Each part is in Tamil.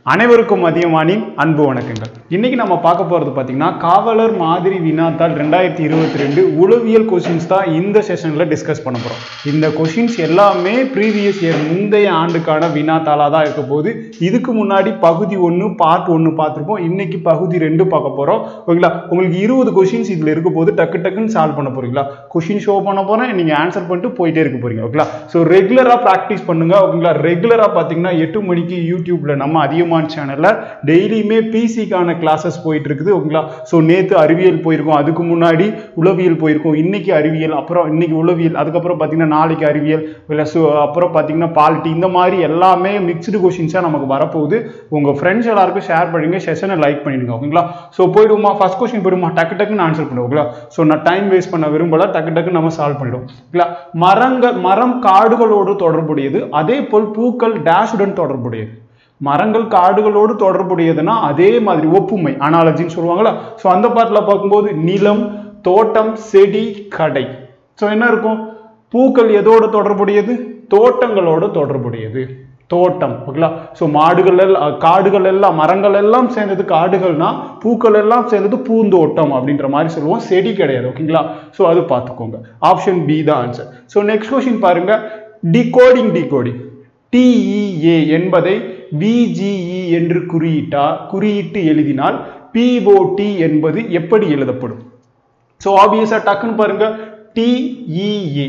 அனைவருக்கும் மதியமானின் அன்பு வணக்கங்கள் இன்னைக்கு நம்ம பார்க்க போறது பார்த்தீங்கன்னா காவலர் மாதிரி வினாத்தாள் ரெண்டாயிரத்தி இருபத்தி ரெண்டு உளவியல் கொஷின்ஸ் தான் இந்த செஷன்ல டிஸ்கஸ் பண்ண போறோம் இந்த கொஷின்ஸ் எல்லாமே ப்ரீவியஸ் இயர் முந்தைய ஆண்டுக்கான வினாத்தாளாக தான் இருக்க போகுது இதுக்கு முன்னாடி பகுதி ஒன்று பார்ட் ஒன்று பார்த்துருப்போம் இன்னைக்கு பகுதி ரெண்டு பார்க்க போறோம் ஓகேங்களா உங்களுக்கு இருபது கொஷின்ஸ் இதுல இருக்க போது டக்கு டக்குன்னு சால்வ் பண்ண போறீங்களா கொஷின் ஷோ பண்ண போறேன் நீங்க ஆன்சர் பண்ணிட்டு போயிட்டே இருக்க போறீங்க ஓகேங்களா ஸோ ரெகுலரா ப்ராக்டிஸ் பண்ணுங்க ஓகேங்களா ரெகுலரா பார்த்தீங்கன்னா எட்டு மணிக்கு யூடியூப்ல நம்ம அதிகமான சேனல்ல டெய்லியுமே பிசிக்கான கிளாஸஸ் போயிட்டு இருக்குது ஓகேங்களா ஸோ நேத்து அறிவியல் போயிருக்கோம் அதுக்கு முன்னாடி உளவியல் போயிருக்கோம் இன்னைக்கு அறிவியல் அப்புறம் இன்னைக்கு உளவியல் அதுக்கப்புறம் பார்த்தீங்கன்னா நாளைக்கு அறிவியல் இல்லை ஸோ அப்புறம் பார்த்தீங்கன்னா பாலிட்டி இந்த மாதிரி எல்லாமே மிக்ஸ்டு கொஷின்ஸாக நமக்கு வரப்போகுது உங்கள் ஃப்ரெண்ட்ஸ் எல்லாருக்கும் ஷேர் பண்ணுங்க செஷனை லைக் பண்ணிடுங்க ஓகேங்களா ஸோ போயிடுவோமா ஃபர்ஸ்ட் கொஸ்டின் போயிடுமா டக்கு டக்குன்னு ஆன்சர் பண்ணுவோம் ஓகேங்களா ஸோ நான் டைம் வேஸ்ட் பண்ண விரும்பல டக்கு டக்கு நம்ம சால்வ் பண்ணிடுவோம் ஓகேங்களா மரங்கள் மரம் காடுகளோடு தொடர்புடையது அதே போல் பூக்கள் டேஷுடன் தொடர்புடையது மரங்கள் காடுகளோடு தொடர்புடையதுன்னா அதே மாதிரி ஒப்புமை அனாலஜின்னு சொல்லுவாங்களா ஸோ அந்த பாட்டில் பார்க்கும்போது நிலம் தோட்டம் செடி கடை ஸோ என்ன இருக்கும் பூக்கள் எதோடு தொடர்புடையது தோட்டங்களோடு தொடர்புடையது தோட்டம் ஓகேங்களா ஸோ மாடுகள் எல்லாம் காடுகள் எல்லாம் மரங்கள் எல்லாம் சேர்ந்தது காடுகள்னா பூக்கள் எல்லாம் சேர்ந்தது பூந்தோட்டம் அப்படின்ற மாதிரி சொல்லுவோம் செடி கிடையாது ஓகேங்களா ஸோ அது பார்த்துக்கோங்க ஆப்ஷன் பி தான் ஆன்சர் ஸோ நெக்ஸ்ட் கொஸ்டின் பாருங்க டிகோடிங் டிகோடிங் டிஇஏ என்பதை விஜிஇ என்று குறியிட்டா குறியிட்டு எழுதினால் பிஓடி என்பது எப்படி எழுதப்படும் ஸோ ஆப்வியஸாக டக்குன்னு பாருங்க டிஇஏ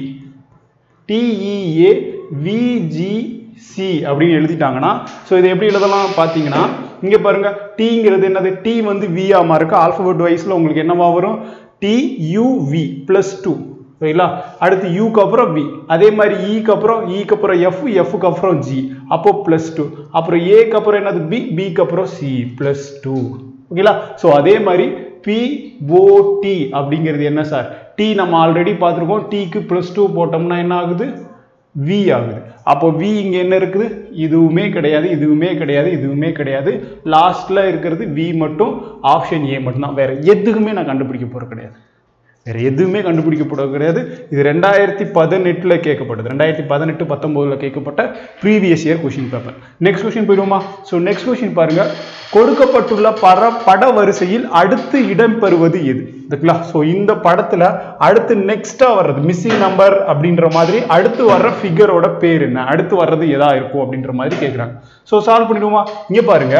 டிஇஏ விஜிசி அப்படின்னு எழுதிட்டாங்கன்னா ஸோ இதை எப்படி எழுதலாம் பார்த்தீங்கன்னா இங்கே பாருங்க டிங்கிறது என்னது டி வந்து விஆமா இருக்கு ஆல்பபெட் வைஸில் உங்களுக்கு என்னவா வரும் டி யூவி ப்ளஸ் டூ சரிங்களா அடுத்து யூக்கு அப்புறம் வி அதே மாதிரி ஈக்கு அப்புறம் ஈக்கு அப்புறம் எஃப் எஃப்க்கு அப்புறம் ஜி அப்போ ப்ளஸ் டூ அப்புறம் ஏக்கு அப்புறம் என்னது பி பிக்கு அப்புறம் சி ப்ளஸ் டூ ஓகேங்களா ஸோ அதே மாதிரி பிஓடி அப்படிங்கிறது என்ன சார் டி நம்ம ஆல்ரெடி பார்த்துருக்கோம் டீக்கு ப்ளஸ் டூ போட்டோம்னா என்ன ஆகுது வி ஆகுது அப்போ வி இங்கே என்ன இருக்குது இதுவுமே கிடையாது இதுவுமே கிடையாது இதுவுமே கிடையாது லாஸ்ட்ல இருக்கிறது வி மட்டும் ஆப்ஷன் ஏ மட்டும்தான் வேற எதுக்குமே நான் கண்டுபிடிக்க போறது கிடையாது வேற எதுவுமே கண்டுபிடிக்கப்பட கிடையாது இது ரெண்டாயிரத்தி பதினெட்டுல கேட்கப்பட்டது ரெண்டாயிரத்தி பதினெட்டு பத்தொன்பதுல கேட்கப்பட்ட previous year question paper next question போயிடுவோமா ஸோ நெக்ஸ்ட் கொஸ்டின் பாருங்க கொடுக்கப்பட்டுள்ள பட பட வரிசையில் அடுத்து இடம்பெறுவது எது ஓகேங்களா ஸோ இந்த படத்துல அடுத்து நெக்ஸ்டா வர்றது மிஸ்ஸிங் நம்பர் அப்படின்ற மாதிரி அடுத்து வர்ற ஃபிகரோட பேர் என்ன அடுத்து வர்றது எதா இருக்கும் அப்படின்ற மாதிரி கேட்குறாங்க ஸோ சால்வ் பண்ணிடுவோமா இங்க பாருங்க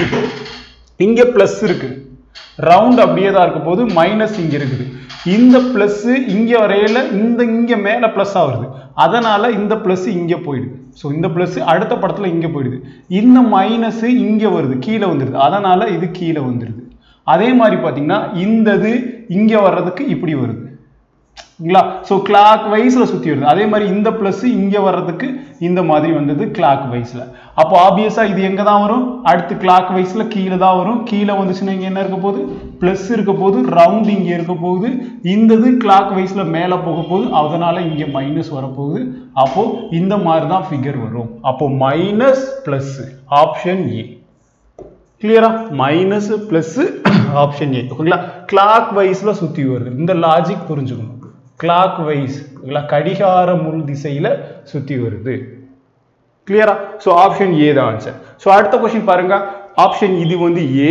இங்க பிளஸ் இருக்கு ரவுண்ட் அப்படியே தான் இருக்க போது மைனஸ் இங்க இருக்குது இந்த பிளஸ் இங்க வரையில இந்த இங்க மேல பிளஸ் ஆகுது அதனால இந்த பிளஸ் இங்க போயிடுது ஸோ இந்த பிளஸ் அடுத்த படத்துல இங்க போயிடுது இந்த மைனஸ் இங்க வருது கீழே வந்துடுது அதனால இது கீழே வந்துடுது அதே மாதிரி பாத்தீங்கன்னா இந்த இது இங்க வர்றதுக்கு இப்படி வருது ங்களா ஸோ கிளாக் வைஸில் சுற்றி வருது அதே மாதிரி இந்த ப்ளஸ் இங்கே வர்றதுக்கு இந்த மாதிரி வந்தது கிளாக் வைஸில் அப்போ ஆப்வியஸாக இது எங்கே தான் வரும் அடுத்து கிளாக் வைஸில் கீழே தான் வரும் கீழே வந்துச்சுன்னா இங்கே என்ன இருக்க போகுது ப்ளஸ் இருக்க போகுது ரவுண்ட் இங்கே இருக்க போகுது இந்த இது கிளாக் வைஸில் மேலே போக போகுது அதனால இங்கே மைனஸ் வரப்போகுது அப்போ இந்த மாதிரி தான் ஃபிகர் வரும் அப்போ மைனஸ் ப்ளஸ் ஆப்ஷன் ஏ கிளியரா மைனஸ் பிளஸ் ஆப்ஷன் ஏ ஓகேங்களா கிளாக் வைஸ்ல சுத்தி வருது இந்த லாஜிக் புரிஞ்சுக்கணும் கிளாக் வைஸ் கடிகார முள் திசையில சுத்தி வருது கிளியரா ஸோ ஆப்ஷன் ஏ தான் ஆன்சர் ஸோ அடுத்த கொஸ்டின் பாருங்க ஆப்ஷன் இது வந்து ஏ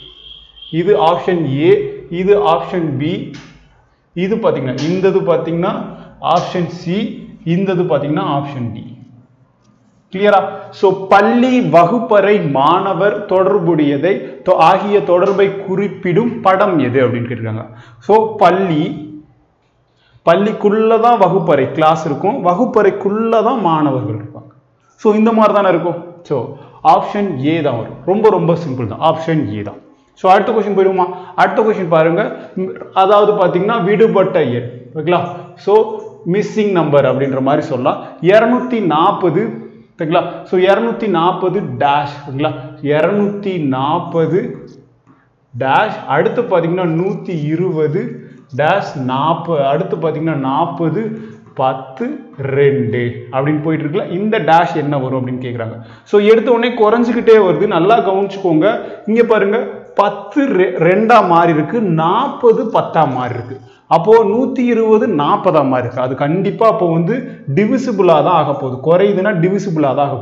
இது ஆப்ஷன் ஏ இது ஆப்ஷன் பி இது பார்த்தீங்கன்னா இந்த இது பார்த்தீங்கன்னா ஆப்ஷன் சி இந்த இது பார்த்தீங்கன்னா ஆப்ஷன் டி கிளியரா சோ பள்ளி வகுப்பறை மாணவர் தொடர்புடையதை தொ- ஆகிய தொடர்பை குறிப்பிடும் படம் எது அப்படின்னு கேட்டிருக்காங்க சோ பள்ளி பள்ளிக்குள்ள தான் வகுப்பறை கிளாஸ் இருக்கும் வகுப்பறைக்குள்ள தான் மாணவர்கள் இருப்பாங்க ஸோ இந்த மாதிரி தானே இருக்கும் ஸோ ஆப்ஷன் ஏ தான் வரும் ரொம்ப ரொம்ப சிம்பிள் தான் ஆப்ஷன் ஏ தான் ஸோ அடுத்த கொஸ்டின் போயிடுவோமா அடுத்த கொஸ்டின் பாருங்க ம், அதாவது பார்த்தீங்கன்னா விடுபட்ட எண் ஓகேங்களா ஸோ மிஸ்ஸிங் நம்பர் அப்படின்ற மாதிரி சொல்லலாம் இரநூத்தி நாற்பது ஓகேங்களா ஸோ இரநூத்தி நாற்பது டேஷ் ஓகேங்களா இரநூத்தி நாற்பது டேஷ் அடுத்து பார்த்தீங்கன்னா நூற்றி இருபது டேஷ் நாற்பது அடுத்து பார்த்தீங்கன்னா நாற்பது பத்து ரெண்டு அப்படின்னு போயிட்டு இருக்குல்ல இந்த டேஷ் என்ன வரும் அப்படின்னு கேட்குறாங்க ஸோ எடுத்த உடனே குறைஞ்சிக்கிட்டே வருது நல்லா கவனிச்சுக்கோங்க இங்கே பாருங்க பத்து ரெ- ரெண்டா மாறி இருக்கு நாற்பது பத்தா மாறி இருக்கு அப்போ நூத்தி இருபது நாற்பதா மாறி இருக்கு அது கண்டிப்பா அப்போ வந்து டிவிசிபிளா தான் ஆக போகுது குறையுதுன்னா டிவிசிபிளா தான் ஆக போகுது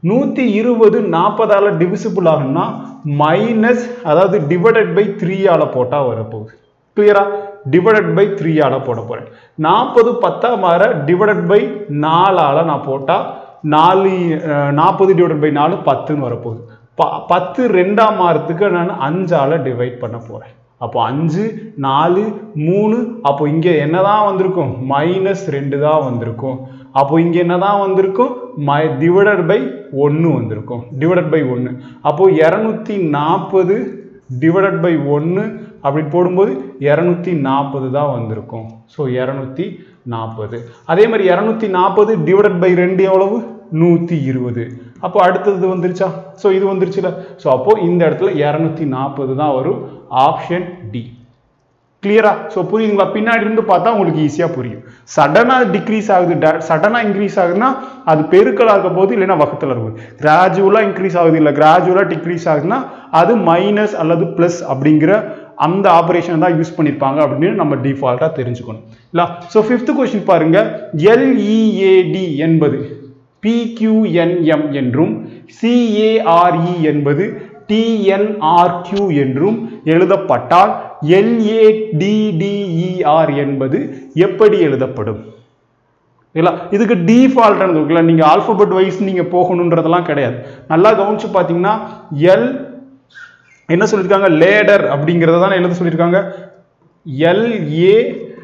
நூற்றி இருபது நாற்பதால் டிவிசிபிள் ஆகும்னா மைனஸ் அதாவது டிவைடட் பை த்ரீயால் போட்டால் வரப்போகுது கிளியரா டிவைடட் பை த்ரீயால் போட போகிறேன் நாற்பது பத்தா மாற டிவைடட் பை நாலால் நான் போட்டால் நாலு நாற்பது டிவைடட் பை நாலு பத்துன்னு வரப்போகுது ப பத்து ரெண்டாம் மாறத்துக்கு நான் அஞ்சால் டிவைட் பண்ண போகிறேன் அப்போ அஞ்சு நாலு மூணு அப்போ இங்கே என்னதான் வந்திருக்கும் மைனஸ் ரெண்டு தான் வந்திருக்கும் அப்போ இங்கே என்னதான் வந்திருக்கும் மை டிவைடட் பை ஒன்று வந்திருக்கும் டிவைடட் பை ஒன்று அப்போ இரநூத்தி நாற்பது டிவைடட் பை ஒன்று அப்படி போடும்போது இரநூத்தி நாற்பது தான் வந்திருக்கும் ஸோ இரநூத்தி நாற்பது அதே மாதிரி இரநூத்தி நாற்பது டிவைடட் பை ரெண்டு எவ்வளவு நூற்றி இருபது அப்போ அடுத்தது வந்துருச்சா ஸோ இது வந்துருச்சுல ஸோ அப்போ இந்த இடத்துல இரநூத்தி நாற்பது தான் வரும் ஆப்ஷன் டி கிளியரா ஸோ புரியுதுங்களா பின்னாடி இருந்து பார்த்தா உங்களுக்கு ஈஸியாக புரியும் சடனாக டிக்ரீஸ் ஆகுது சடனாக இன்க்ரீஸ் ஆகுதுன்னா அது பெருக்கலாக இருக்க போது இல்லைன்னா வகத்தில் இருக்கும் கிராஜுவலாக இன்க்ரீஸ் ஆகுது இல்லை கிராஜுவலாக டிக்ரீஸ் ஆகுதுன்னா அது மைனஸ் அல்லது ப்ளஸ் அப்படிங்கிற அந்த ஆப்ரேஷன் தான் யூஸ் பண்ணியிருப்பாங்க அப்படின்னு நம்ம டிஃபால்ட்டாக தெரிஞ்சுக்கணும் இல்லை ஸோ ஃபிஃப்த் கொஸ்டின் பாருங்க எல்இஏடி என்பது பிக்யூஎன்எம் என்றும் சிஏஆர்இ என்பது டிஎன்ஆர்கியூ என்றும் எழுதப்பட்டால் எல்ஏடிடிஇஆர் என்பது எப்படி எழுதப்படும் இல்லை இதுக்கு டிஃபால்ட் இருக்குல்ல நீங்கள் ஆல்பபெட் வைஸ் நீங்கள் போகணுன்றதெல்லாம் கிடையாது நல்லா கவனிச்சு பார்த்தீங்கன்னா எல் என்ன சொல்லியிருக்காங்க லேடர் அப்படிங்கிறத தான் எழுத சொல்லியிருக்காங்க எல்ஏ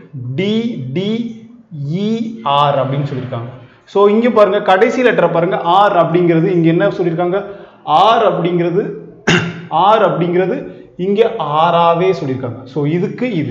டிடிஇஆர் அப்படின்னு சொல்லியிருக்காங்க ஸோ இங்கே பாருங்க கடைசி லெட்டரை பாருங்க ஆர் அப்படிங்கிறது இங்கே என்ன சொல்லியிருக்காங்க ஆர் அப்படிங்கிறது ஆர் அப்படிங்கிறது இங்கே ஆறாவே சொல்லியிருக்காங்க ஸோ இதுக்கு இது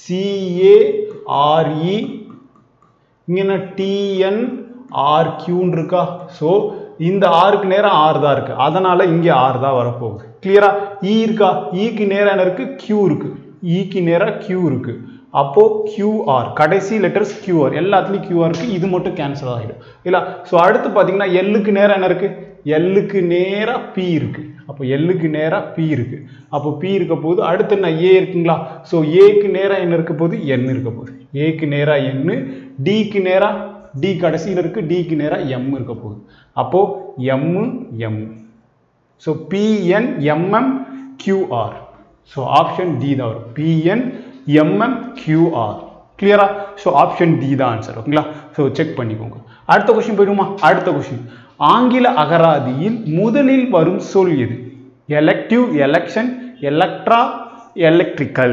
சிஏஆர்இ இங்கே என்ன டிஎன் ஆர்கியூன்னு இருக்கா ஸோ இந்த ஆருக்கு நேரம் ஆறு தான் இருக்கு அதனால இங்கே ஆறு தான் வரப்போகுது கிளியரா இ இருக்கா ஈக்கு நேரம் என்ன இருக்கு கியூ இருக்கு ஈக்கு நேரம் கியூ இருக்கு அப்போ கியூஆர் கடைசி லெட்டர்ஸ் கியூஆர் எல்லாத்துலேயும் கியூஆர் இருக்கு இது மட்டும் கேன்சல் ஆகிடும் இல்லை ஸோ அடுத்து பார்த்தீங்கன்னா எல்லுக்கு நேரம் என்ன இருக்கு எல்லுக்கு நேராக பி இருக்கு அப்போ எல்லுக்கு நேராக பி இருக்கு அப்போ பி இருக்க போது அடுத்து என்ன ஏ இருக்குங்களா ஸோ ஏக்கு நேராக என்ன இருக்க போது என் இருக்க போகுது ஏக்கு நேராக என்னு டிக்கு நேராக டி கடைசியில் இருக்கு டிக்கு நேராக எம் இருக்க போகுது அப்போ M M so PN MM QR so option D தான் வரும் பிஎன் எம்எம் கியூஆர் கிளியரா ஸோ ஆப்ஷன் டி தான் ஆன்சர் ஓகேங்களா ஸோ செக் பண்ணிக்கோங்க அடுத்த கொஸ்டின் போயிடுமா அடுத்த கொஸ்டின் ஆங்கில அகராதியில் முதலில் வரும் சொல் எது எலக்டிவ் எலெக்ஷன் எலக்ட்ரா எலக்ட்ரிக்கல்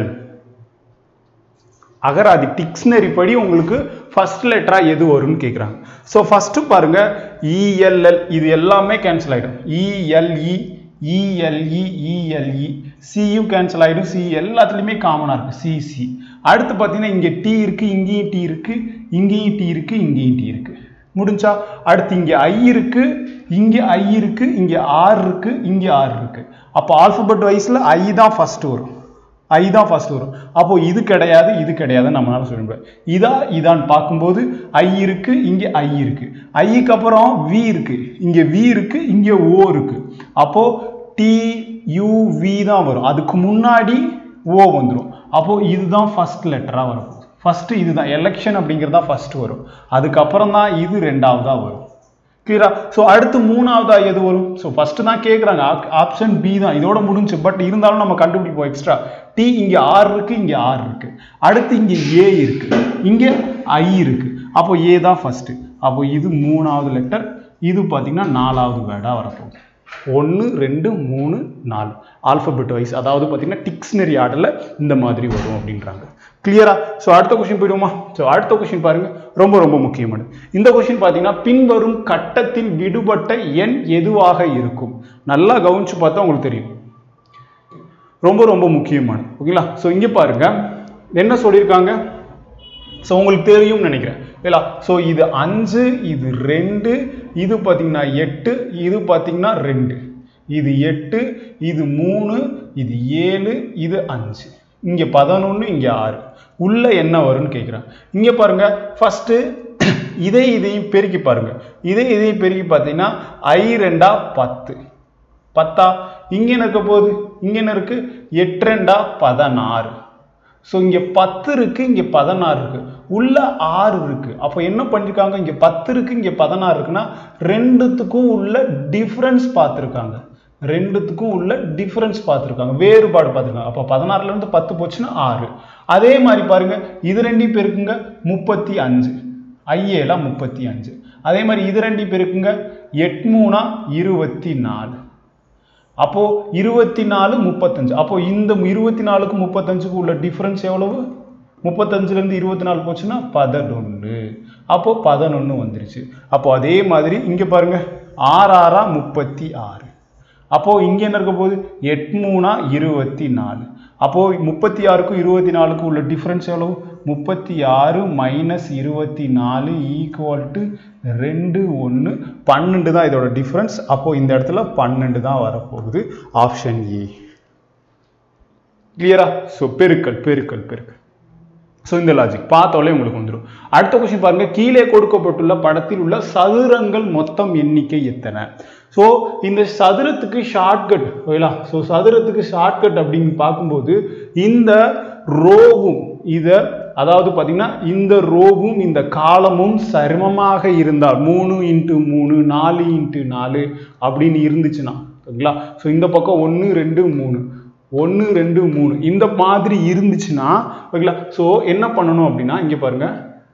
அகராதி டிக்ஷனரி படி உங்களுக்கு ஃபர்ஸ்ட் லெட்டரா எது வரும்னு கேட்குறாங்க ஸோ ஃபர்ஸ்ட் பாருங்க இஎல்எல் இது எல்லாமே கேன்சல் ஆகிடும் இஎல்இ இஎல்இ இஎல்இ சியும் கேன்சல் ஆகிடும் சி எல்லாத்துலேயுமே காமனாக இருக்குது சிசி அடுத்து பார்த்தீங்கன்னா இங்கே டி இருக்குது இங்கேயும் டி இருக்குது இங்கேயும் டி இருக்குது இங்கேயும் டி இருக்குது முடிஞ்சா அடுத்து இங்கே ஐ இருக்குது இங்கே ஐ இருக்குது இங்கே ஆர் இருக்குது இங்கே ஆர் இருக்குது அப்போ ஆல்ஃபபெட் வைஸில் ஐ தான் ஃபர்ஸ்ட் வரும் ஐ தான் ஃபர்ஸ்ட் வரும் அப்போ இது கிடையாது இது கிடையாதுன்னு நம்மளால சொல்ல முடியாது இதா இதான்னு பார்க்கும்போது ஐ இருக்கு இங்கே ஐ இருக்கு ஐக்கு அப்புறம் வி இருக்கு இங்கே வி இருக்கு இங்கே ஓ இருக்கு அப்போ டி யூ வி தான் வரும் அதுக்கு முன்னாடி ஓ வந்துடும் அப்போ இதுதான் ஃபர்ஸ்ட் லெட்டராக வரும் ஃபர்ஸ்ட் இதுதான் எலெக்ஷன் அப்படிங்கிறது தான் ஃபர்ஸ்ட் வரும் அதுக்கப்புறம் தான் இது ரெண்டாவதா வரும் கிளியரா ஸோ அடுத்து மூணாவதா எது வரும் ஸோ ஃபர்ஸ்ட் தான் கேட்குறாங்க ஆப்ஷன் பி தான் இதோட முடிஞ்சு பட் இருந்தாலும் நம்ம கண்டுபிடிப்போம் எக்ஸ்ட்ரா டி இங்கே ஆர் இருக்கு இங்கே ஆர் இருக்கு அடுத்து இங்கே ஏ இருக்கு இங்கே ஐ இருக்கு அப்போ ஏ தான் ஃபர்ஸ்ட் அப்போ இது மூணாவது லெட்டர் இது பார்த்தீங்கன்னா நாலாவது வேர்டாக வரப்போகுது ஒன்று ரெண்டு மூணு நாலு ஆல்ஃபபெட் வைஸ் அதாவது பார்த்தீங்கன்னா டிக்ஷனரி ஆர்டரில் இந்த மாதிரி வரும் அப்படின்றாங்க கிளியரா ஸோ அடுத்த கொஸ்டின் போயிடுவோமா ஸோ அடுத்த கொஸ்டின் பாருங்க ரொம்ப ரொம்ப முக்கியமானது இந்த கொஸ்டின் பார்த்தீங்கன்னா பின்வரும் கட்டத்தில் விடுபட்ட எண் எதுவாக இருக்கும் நல்லா கவனிச்சு பார்த்தா உங்களுக்கு தெரியும் ரொம்ப ரொம்ப முக்கியமானது ஓகேங்களா ஸோ இங்கே பாருங்க என்ன சொல்லியிருக்காங்க ஸோ உங்களுக்கு தெரியும்னு நினைக்கிறேன் இல்லைங்களா ஸோ இது அஞ்சு இது ரெண்டு இது பார்த்தீங்கன்னா எட்டு இது பார்த்தீங்கன்னா ரெண்டு இது எட்டு இது மூணு இது ஏழு இது அஞ்சு இங்கே பதினொன்று இங்கே ஆறு உள்ள என்ன வரும்னு கேட்குறேன் இங்கே பாருங்க ஃபஸ்ட்டு இதை இதையும் பெருக்கி பாருங்க இதை இதையும் பெருக்கி பார்த்தீங்கன்னா ஐ ரெண்டா பத்து பத்தா இங்கே என்ன இருக்க போகுது இங்கே என்ன இருக்கு எட்டு ரெண்டா பதினாறு ஸோ இங்கே பத்து இருக்கு இங்கே பதினாறு இருக்கு உள்ள ஆறு இருக்கு அப்போ என்ன பண்ணிருக்காங்க இங்கே பத்து இருக்கு இங்கே பதினாறு இருக்குன்னா ரெண்டுத்துக்கும் உள்ள டிஃப்ரென்ஸ் பார்த்துருக்காங்க ரெண்டுத்துக்கும் உள்ள டிஃப்ரென்ஸ் பார்த்துருக்காங்க வேறுபாடு பார்த்துருக்காங்க அப்போ பதினாறுல இருந்து பத்து போச்சுன்னா ஆறு அதே மாதிரி பாருங்க இது ரெண்டையும் பேருக்குங்க முப்பத்தி அஞ்சு ஐஏல முப்பத்தி அஞ்சு அதே மாதிரி இது ரெண்டையும் பேருக்குங்க எட்மூணா இருபத்தி நாலு அப்போ இருபத்தி நாலு முப்பத்தஞ்சு அப்போ இந்த இருபத்தி நாலுக்கு முப்பத்தஞ்சுக்கு உள்ள டிஃபரன்ஸ் எவ்வளவு முப்பத்தஞ்சுல இருந்து இருபத்தி நாலு போச்சுன்னா பதினொன்று அப்போ பதினொன்று வந்துருச்சு அப்போ அதே மாதிரி இங்க பாருங்க ஆறு ஆறா முப்பத்தி ஆறு அப்போ இங்க என்ன இருக்க போகுது எட்மூணா இருபத்தி நாலு அப்போ முப்பத்தி ஆறுக்கும் இருபத்தி நாலுக்கும் உள்ள டிஃபரன்ஸ் எவ்வளவு முப்பத்தி ஆறு மைனஸ் இருபத்தி நாலு ஈக்குவல் டு ரெண்டு ஒன்று பன்னெண்டு தான் இதோட டிஃபரன்ஸ் அப்போ இந்த இடத்துல பன்னெண்டு தான் வரப்போகுது ஆப்ஷன் ஏ கிளியரா ஸோ பெருக்கல் பெருக்கல் பெருக்கல் ஸோ இந்த லாஜிக் பார்த்தாலே உங்களுக்கு வந்துடும் அடுத்த கொஸ்டின் பாருங்க கீழே கொடுக்கப்பட்டுள்ள படத்தில் உள்ள சதுரங்கள் மொத்தம் எண்ணிக்கை எத்தனை ஸோ இந்த சதுரத்துக்கு ஷார்ட்கட் ஓகேங்களா ஸோ சதுரத்துக்கு ஷார்ட்கட் அப்படின்னு பார்க்கும்போது இந்த ரோவும் இதை அதாவது பார்த்தீங்கன்னா இந்த ரோவும் இந்த காலமும் சமமாக இருந்தால் மூணு இன்ட்டு மூணு நாலு இன்ட்டு நாலு அப்படின்னு இருந்துச்சுன்னா ஓகேங்களா ஸோ இந்த பக்கம் ஒன்று ரெண்டு மூணு ஒன்று ரெண்டு மூணு இந்த மாதிரி இருந்துச்சுன்னா ஓகேங்களா ஸோ என்ன பண்ணணும் அப்படின்னா இங்கே பாருங்க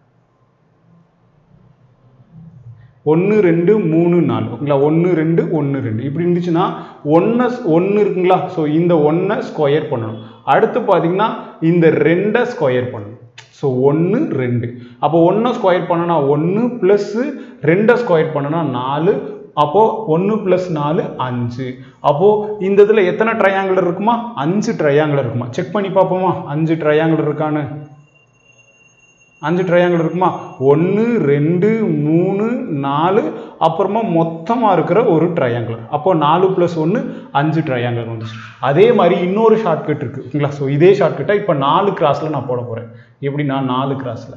ஒன்று ரெண்டு மூணு நாலு ஓகேங்களா ஒன்று ரெண்டு ஒன்று ரெண்டு இப்படி இருந்துச்சுன்னா ஒன்றை ஒன்று இருக்குங்களா ஸோ இந்த ஒன்றை ஸ்கொயர் பண்ணணும் அடுத்து பார்த்தீங்கன்னா இந்த ரெண்டை ஸ்கொயர் பண்ணணும் ஸோ ஒன்று ரெண்டு அப்போ ஒன்றை ஸ்கொயர் பண்ணனா ஒன்று ப்ளஸ்ஸு ரெண்டை ஸ்கொயர் பண்ணனா நாலு அப்போ ஒன்று ப்ளஸ் நாலு அஞ்சு அப்போ இந்த இதில் எத்தனை ட்ரையாங்குலர் இருக்குமா அஞ்சு ட்ரையாங்குலர் இருக்குமா செக் பண்ணி பார்ப்போமா அஞ்சு ட்ரையாங்குலர் இருக்கான்னு அஞ்சு ட்ரையாங்கிள் இருக்குமா ஒன்று ரெண்டு மூணு நாலு அப்புறமா மொத்தமாக இருக்கிற ஒரு ட்ரையாங்கிள் அப்போ நாலு ப்ளஸ் ஒன்று அஞ்சு ட்ரையாங்கிள் வந்துச்சு அதே மாதிரி இன்னொரு ஷார்ட்கட் இருக்குது ஓகேங்களா ஸோ இதே ஷார்ட்கட்டை இப்போ நாலு கிராஸில் நான் போட போகிறேன் எப்படின்னா நாலு கிராஸில்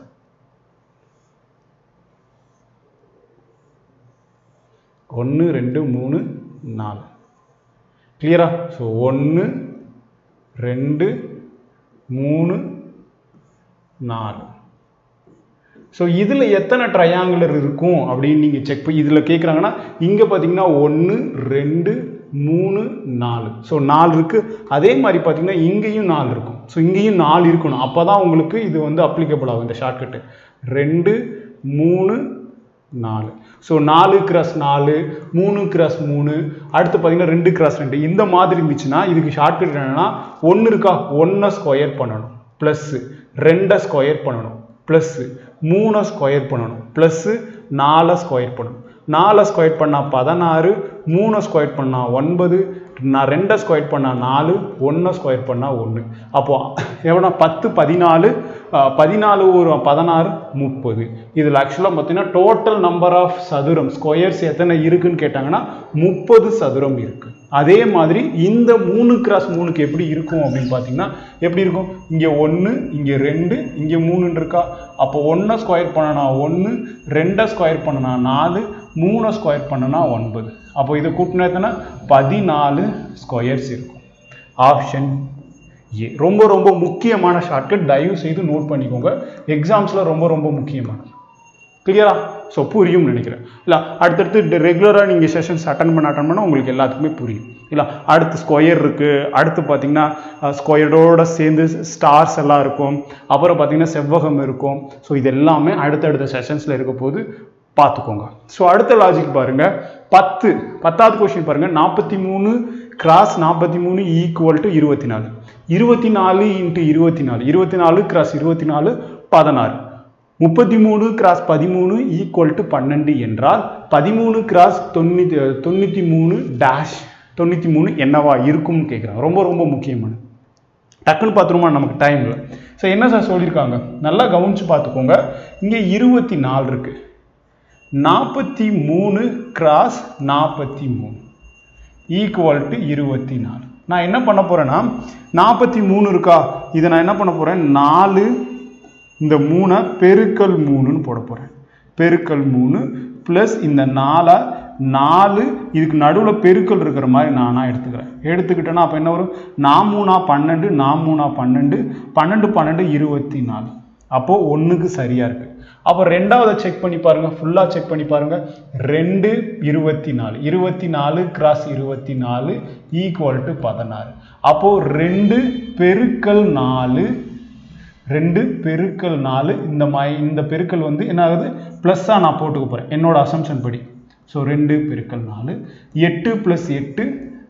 ஒன்று ரெண்டு மூணு நாலு கிளியரா ஸோ ஒன்று ரெண்டு மூணு நாலு ஸோ இதில் எத்தனை ட்ரையாங்குலர் இருக்கும் அப்படின்னு நீங்கள் செக் பண்ணி இதில் கேட்குறாங்கன்னா இங்கே பார்த்தீங்கன்னா ஒன்று ரெண்டு மூணு நாலு ஸோ நாலு இருக்குது அதே மாதிரி பார்த்தீங்கன்னா இங்கேயும் நாலு இருக்கும் ஸோ இங்கேயும் நாலு இருக்கணும் அப்போ தான் உங்களுக்கு இது வந்து அப்ளிகபிள் ஆகும் இந்த ஷார்ட்கட்டு ரெண்டு மூணு நாலு ஸோ நாலு கிராஸ் நாலு மூணு கிராஸ் மூணு அடுத்து பார்த்தீங்கன்னா ரெண்டு கிராஸ் ரெண்டு இந்த மாதிரி இருந்துச்சுன்னா இதுக்கு ஷார்ட்கட் என்னன்னா ஒன்று இருக்கா ஒன்றை ஸ்கொயர் பண்ணணும் ப்ளஸ்ஸு ரெண்டை ஸ்கொயர் பண்ணணும் ப்ளஸ்ஸு மூணை ஸ்கொயர் பண்ணணும் ப்ளஸ்ஸு நாலை ஸ்கொயர் பண்ணணும் நாலை ஸ்கொயர் பண்ணால் பதினாறு மூணை ஸ்கொயர் பண்ணால் ஒன்பது நான் ரெண்டை ஸ்கொயர் பண்ணால் நாலு ஒன்றை ஸ்கொயர் பண்ணால் ஒன்று அப்போ எவ்வளோ பத்து பதினாலு அஹ், பதினாலு ஒரு பதினாறு முப்பது இதில் ஆக்சுவலாக பார்த்தீங்கன்னா டோட்டல் நம்பர் ஆஃப் சதுரம் ஸ்கொயர்ஸ் எத்தனை இருக்குன்னு கேட்டாங்கன்னா முப்பது சதுரம் இருக்கு அதே மாதிரி இந்த மூணு கிராஸ் மூணுக்கு எப்படி இருக்கும் அப்படின்னு பார்த்தீங்கன்னா எப்படி இருக்கும் இங்கே ஒன்று இங்கே ரெண்டு இங்கே மூணுன்னு இருக்கா அப்போ ஒன்றை ஸ்கொயர் பண்ணனா ஒன்று ரெண்டை ஸ்கொயர் பண்ணனா நாலு மூணை ஸ்கொயர் பண்ணனா ஒன்பது அப்போ இதை கூட்டினா எத்தனை பதினாலு ஸ்கொயர்ஸ் இருக்கும் ஆப்ஷன் ஏ ரொம்ப ரொம்ப முக்கியமான ஷார்ட்கட் தயவு செய்து நோட் பண்ணிக்கோங்க எக்ஸாம்ஸில் ரொம்ப ரொம்ப முக்கியமானது கிளியரா ஸோ புரியும் நினைக்கிறேன் இல்லை அடுத்தடுத்து ரெகுலராக நீங்கள் செஷன்ஸ் அட்டன் பண்ண அட்டன் பண்ணால் உங்களுக்கு எல்லாத்துக்குமே புரியும் இல்லை அடுத்து ஸ்கொயர் இருக்குது அடுத்து பார்த்தீங்கன்னா ஸ்கொயரோட சேர்ந்து ஸ்டார்ஸ் எல்லாம் இருக்கும் அப்புறம் பார்த்தீங்கன்னா செவ்வகம் இருக்கும் ஸோ இது எல்லாமே அடுத்தடுத்த செஷன்ஸில் இருக்க போது பார்த்துக்கோங்க ஸோ அடுத்த லாஜிக் பாருங்க பத்து பத்தாவது கொஸ்டின் பாருங்க நாற்பத்தி மூணு கிராஸ் நாற்பத்தி மூணு ஈக்குவல் டு இருபத்தி நாலு இருபத்தி நாலு இன்ட்டு இருபத்தி நாலு இருபத்தி நாலு கிராஸ் இருபத்தி நாலு பதினாறு முப்பத்தி மூணு கிராஸ் பதிமூணு ஈக்குவல் டு பன்னெண்டு என்றால் பதிமூணு கிராஸ் தொண்ணூற்றி தொண்ணூற்றி மூணு டேஷ் தொண்ணூற்றி மூணு என்னவா இருக்கும்னு கேட்குறாங்க ரொம்ப ரொம்ப முக்கியமானது டக்குன்னு பார்த்துருமா நமக்கு டைமில் ஸோ என்ன சார் சொல்லியிருக்காங்க நல்லா கவனிச்சு பார்த்துக்கோங்க இங்கே இருபத்தி நாலு இருக்குது நாற்பத்தி மூணு கிராஸ் நாற்பத்தி மூணு ஈக்குவல் டு இருபத்தி நாலு நான் என்ன பண்ண போகிறேன்னா நாற்பத்தி மூணு இருக்கா இதை நான் என்ன பண்ண போகிறேன் நாலு இந்த மூணை பெருக்கல் மூணுன்னு போட போகிறேன் பெருக்கல் மூணு ப்ளஸ் இந்த நாலை நாலு இதுக்கு நடுவில் பெருக்கல் இருக்கிற மாதிரி நானாக எடுத்துக்கிறேன் எடுத்துக்கிட்டேன்னா அப்போ என்ன வரும் நான் மூணா பன்னெண்டு நான் மூணா பன்னெண்டு பன்னெண்டு பன்னெண்டு இருபத்தி நாலு அப்போது ஒன்றுக்கு சரியாக இருக்குது அப்போ ரெண்டாவதை செக் பண்ணி பாருங்கள் ஃபுல்லாக செக் பண்ணி பாருங்கள் ரெண்டு இருபத்தி நாலு இருபத்தி நாலு கிராஸ் இருபத்தி நாலு ஈக்குவல் டு பதினாறு அப்போது ரெண்டு பெருக்கல் நாலு ரெண்டு பெருக்கல் நாலு இந்த மாதிரி இந்த பெருக்கல் வந்து என்ன ஆகுது ப்ளஸ்ஸாக நான் போட்டுக்க போகிறேன் என்னோட அசம்ஷன் படி ஸோ ரெண்டு பெருக்கல் நாலு எட்டு ப்ளஸ் எட்டு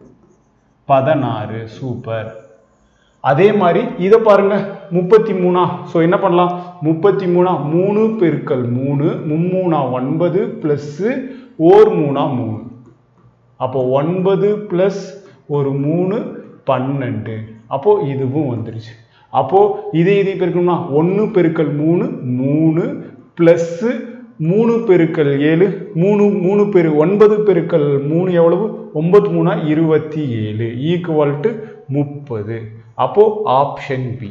பதினாறு சூப்பர் அதே மாதிரி இதை பாருங்க முப்பத்தி மூணா ஸோ என்ன பண்ணலாம் முப்பத்தி மூணா மூணு பெருக்கல் மூணு மும்மூணா ஒன்பது ப்ளஸ்ஸு ஓர் மூணா மூணு அப்போ ஒன்பது ப்ளஸ் ஒரு மூணு பன்னெண்டு அப்போ இதுவும் வந்துருச்சு அப்போ இதை இதை பெருக்கணும்னா ஒன்று பெருக்கல் மூணு மூணு ப்ளஸ்ஸு மூணு பெருக்கல் ஏழு மூணு மூணு பெரு ஒன்பது பெருக்கல் மூணு எவ்வளவு ஒன்பது மூணா இருபத்தி ஏழு ஈக்குவல் டு முப்பது அப்போ ஆப்ஷன் பி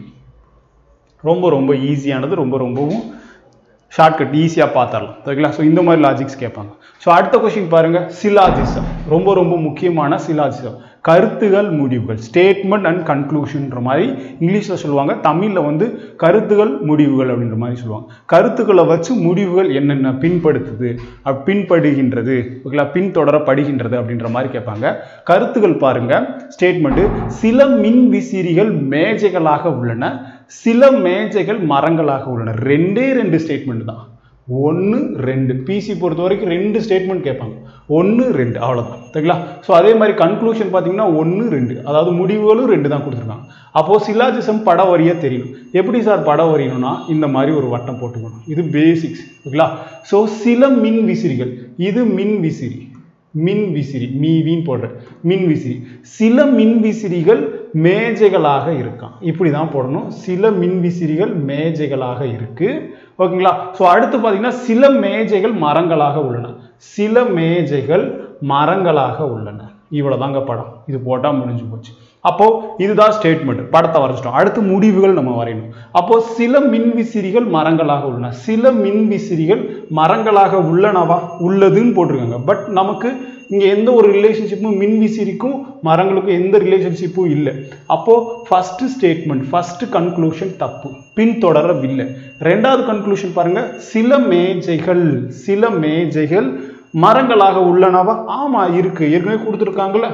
ரொம்ப ரொம்ப ஈஸியானது ரொம்ப ரொம்பவும் ஷார்ட்கட் ஈஸியாக பார்த்துடலாம் ஓகேங்களா ஸோ இந்த மாதிரி லாஜிக்ஸ் கேட்பாங்க ஸோ அடுத்த கொஷின் பாருங்க சிலாஜிசம் ரொம்ப ரொம்ப முக்கியமான சிலாஜிசம் கருத்துகள் முடிவுகள் ஸ்டேட்மெண்ட் அண்ட் கன்க்ளூஷன்ற மாதிரி இங்கிலீஷில் சொல்லுவாங்க தமிழில் வந்து கருத்துகள் முடிவுகள் அப்படின்ற மாதிரி சொல்லுவாங்க கருத்துக்களை வச்சு முடிவுகள் என்னென்ன பின்படுத்துது அப் பின்படுகின்றது ஓகேங்களா பின்தொடரப்படுகின்றது அப்படின்ற மாதிரி கேட்பாங்க கருத்துகள் பாருங்க ஸ்டேட்மெண்ட்டு சில மின் விசிறிகள் மேஜைகளாக உள்ளன சில மேஜைகள் மரங்களாக உள்ளன ரெண்டே ரெண்டு ஸ்டேட்மெண்ட் தான் ஒன்று ரெண்டு பிசி பொறுத்த வரைக்கும் ரெண்டு ஸ்டேட்மெண்ட் கேட்பாங்க ஒன்று ரெண்டு அவ்வளோதான் சரிங்களா ஸோ அதே மாதிரி கன்க்ளூஷன் பார்த்தீங்கன்னா ஒன்று ரெண்டு அதாவது முடிவுகளும் ரெண்டு தான் கொடுத்துருக்காங்க அப்போது சிலாஜிசம் பட வரியாக தெரியணும் எப்படி சார் பட வரையணும்னா இந்த மாதிரி ஒரு வட்டம் போட்டுக்கணும் இது பேசிக்ஸ் ஓகேங்களா ஸோ சில மின் விசிறிகள் இது மின் விசிறி மின் விசிறி மீவின்னு போடுற மின் விசிறி சில மின் விசிறிகள் மேஜைகளாக இருக்கான் இப்படி தான் போடணும் சில மின் விசிறிகள் மேஜைகளாக இருக்கு ஓகேங்களா ஸோ அடுத்து பார்த்தீங்கன்னா சில மேஜைகள் மரங்களாக உள்ளன சில மேஜைகள் மரங்களாக உள்ளன இவ்வளோதாங்க படம் இது போட்டால் முடிஞ்சு போச்சு அப்போ இதுதான் ஸ்டேட்மெண்ட் படத்தை வரைச்சிட்டோம் அடுத்து முடிவுகள் நம்ம வரையணும் அப்போ சில மின்விசிறிகள் மரங்களாக உள்ளன சில மின்விசிறிகள் மரங்களாக உள்ளனவா உள்ளதுன்னு போட்டிருக்காங்க பட் நமக்கு இங்கே எந்த ஒரு ரிலேஷன்ஷிப்பும் மின்விசிறிக்கும் மரங்களுக்கும் எந்த ரிலேஷன்ஷிப்பும் இல்லை அப்போ ஃபர்ஸ்ட் ஸ்டேட்மெண்ட் ஃபர்ஸ்ட் கன்க்ளூஷன் தப்பு பின்தொடரவில்லை ரெண்டாவது கன்க்ளூஷன் பாருங்க சில மேஜைகள் சில மேஜைகள் மரங்களாக உள்ளனவா ஆமா இருக்கு ஏற்கனவே கொடுத்துருக்காங்கல்ல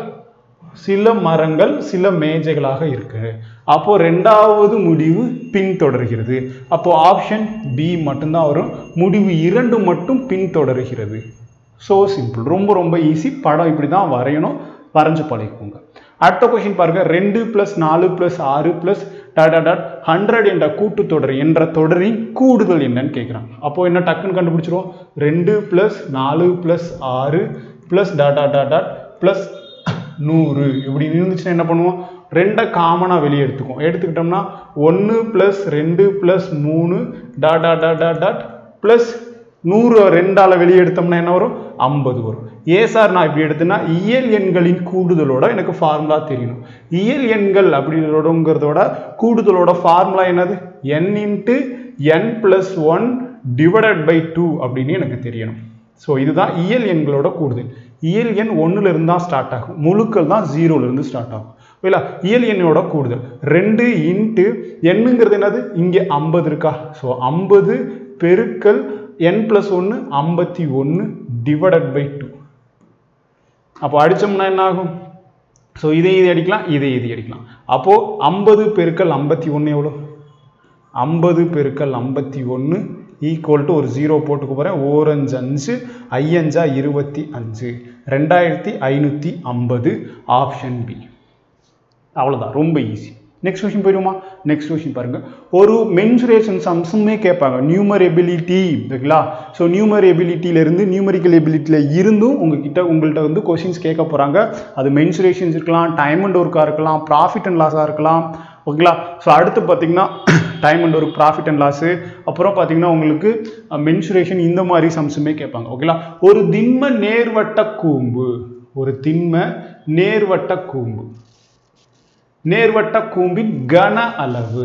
சில மரங்கள் சில மேஜைகளாக இருக்கு அப்போ ரெண்டாவது முடிவு பின்தொடர்கிறது அப்போ ஆப்ஷன் பி மட்டும்தான் வரும் முடிவு இரண்டு மட்டும் பின்தொடர்கிறது ஸோ சிம்பிள் ரொம்ப ரொம்ப ஈஸி படம் இப்படி தான் வரையணும் வரைஞ்சு பழகிக்கோங்க அடுத்த கொஷின் பாருங்க ரெண்டு பிளஸ் நாலு பிளஸ் ஆறு பிளஸ் டாடா டாட் ஹண்ட்ரட் என்ற கூட்டுத்தொடர் என்ற தொடரின் கூடுதல் என்னன்னு கேட்குறாங்க அப்போ என்ன டக்குன்னு கண்டுபிடிச்சிருவோம் ரெண்டு பிளஸ் நாலு பிளஸ் ஆறு பிளஸ் டாடா டாட் டாட் பிளஸ் நூறு இப்படி இருந்துச்சுன்னா என்ன பண்ணுவோம் ரெண்டை காமனாக வெளியே எடுத்துக்குவோம் எடுத்துக்கிட்டோம்னா ஒன்று ப்ளஸ் ரெண்டு ப்ளஸ் மூணு dot dot dot dot dot plus நூறு ரெண்டால வெளியே எடுத்தோம்னா என்ன வரும் ஐம்பது வரும் ஏ சார் நான் இப்படி எடுத்தேன்னா இயல் எண்களின் கூடுதலோட எனக்கு ஃபார்முலா தெரியணும் இயல் எண்கள் அப்படிங்கிறதோட கூடுதலோட ஃபார்முலா என்னது N into N plus one divided by two அப்படின்னு எனக்கு தெரியணும் ஸோ இதுதான் இயல் எண்களோட கூடுதல் இயல் எண் ஒன்றுல இருந்து தான் ஸ்டார்ட் ஆகும் முழுக்கள் தான் ஜீரோல இருந்து ஸ்டார்ட் ஆகும் இல்லை இயல் எண்ணோட கூடுதல் ரெண்டு இன்ட்டு எண்ணுங்கிறது என்னது இங்கே ஐம்பது இருக்கா ஸோ ஐம்பது பெருக்கல் என் பிளஸ் ஒன்று ஐம்பத்தி ஒன்று டிவைடட் பை டூ அப்போ அடித்தோம்னா என்ன ஆகும் ஸோ இதை இது அடிக்கலாம் இதை இது அடிக்கலாம் அப்போது ஐம்பது பெருக்கல் ஐம்பத்தி ஒன்று எவ்வளோ ஐம்பது பெருக்கல் ஐம்பத்தி ஒன்று ஈக்குவல் டு ஒரு ஜீரோ போட்டுக்க போகிறேன் ஓரஞ்சு அஞ்சு ஐயஞ்சா இருபத்தி அஞ்சு ரெண்டாயிரத்தி ஐநூற்றி ஐம்பது ஆப்ஷன் பி அவ்வளோதான் ரொம்ப ஈஸி நெக்ஸ்ட் கொஸ்டின் போயிடுமா நெக்ஸ்ட் கொஸ்டின் பாருங்க ஒரு மென்சுரேஷன் சம்ஸுமே கேட்பாங்க நியூமரபிலிட்டி ஓகேங்களா ஸோ நியூமரபிலிட்டியிலேருந்து நியூமரிக்கல் எபிலிட்டியில் இருந்தும் உங்ககிட்ட உங்கள்கிட்ட வந்து கொஷின்ஸ் கேட்க போகிறாங்க அது மென்சுரேஷன்ஸ் இருக்கலாம் டைம் அண்ட் ஒர்க்காக இருக்கலாம் ப்ராஃபிட் அண்ட் லாஸாக இருக்கலாம் ஓகேங்களா ஸோ அடுத்து பார்த்தீங்கன்னா time and work profit and loss அப்புறம் பார்த்தீங்கன்னா உங்களுக்கு மென்சுரேஷன் இந்த மாதிரி சம்ஸுமே கேட்பாங்க ஓகேங்களா ஒரு திண்ம நேர்வட்ட கூம்பு ஒரு திண்ம நேர்வட்ட கூம்பு நேர்வட்ட கூம்பின் கன அளவு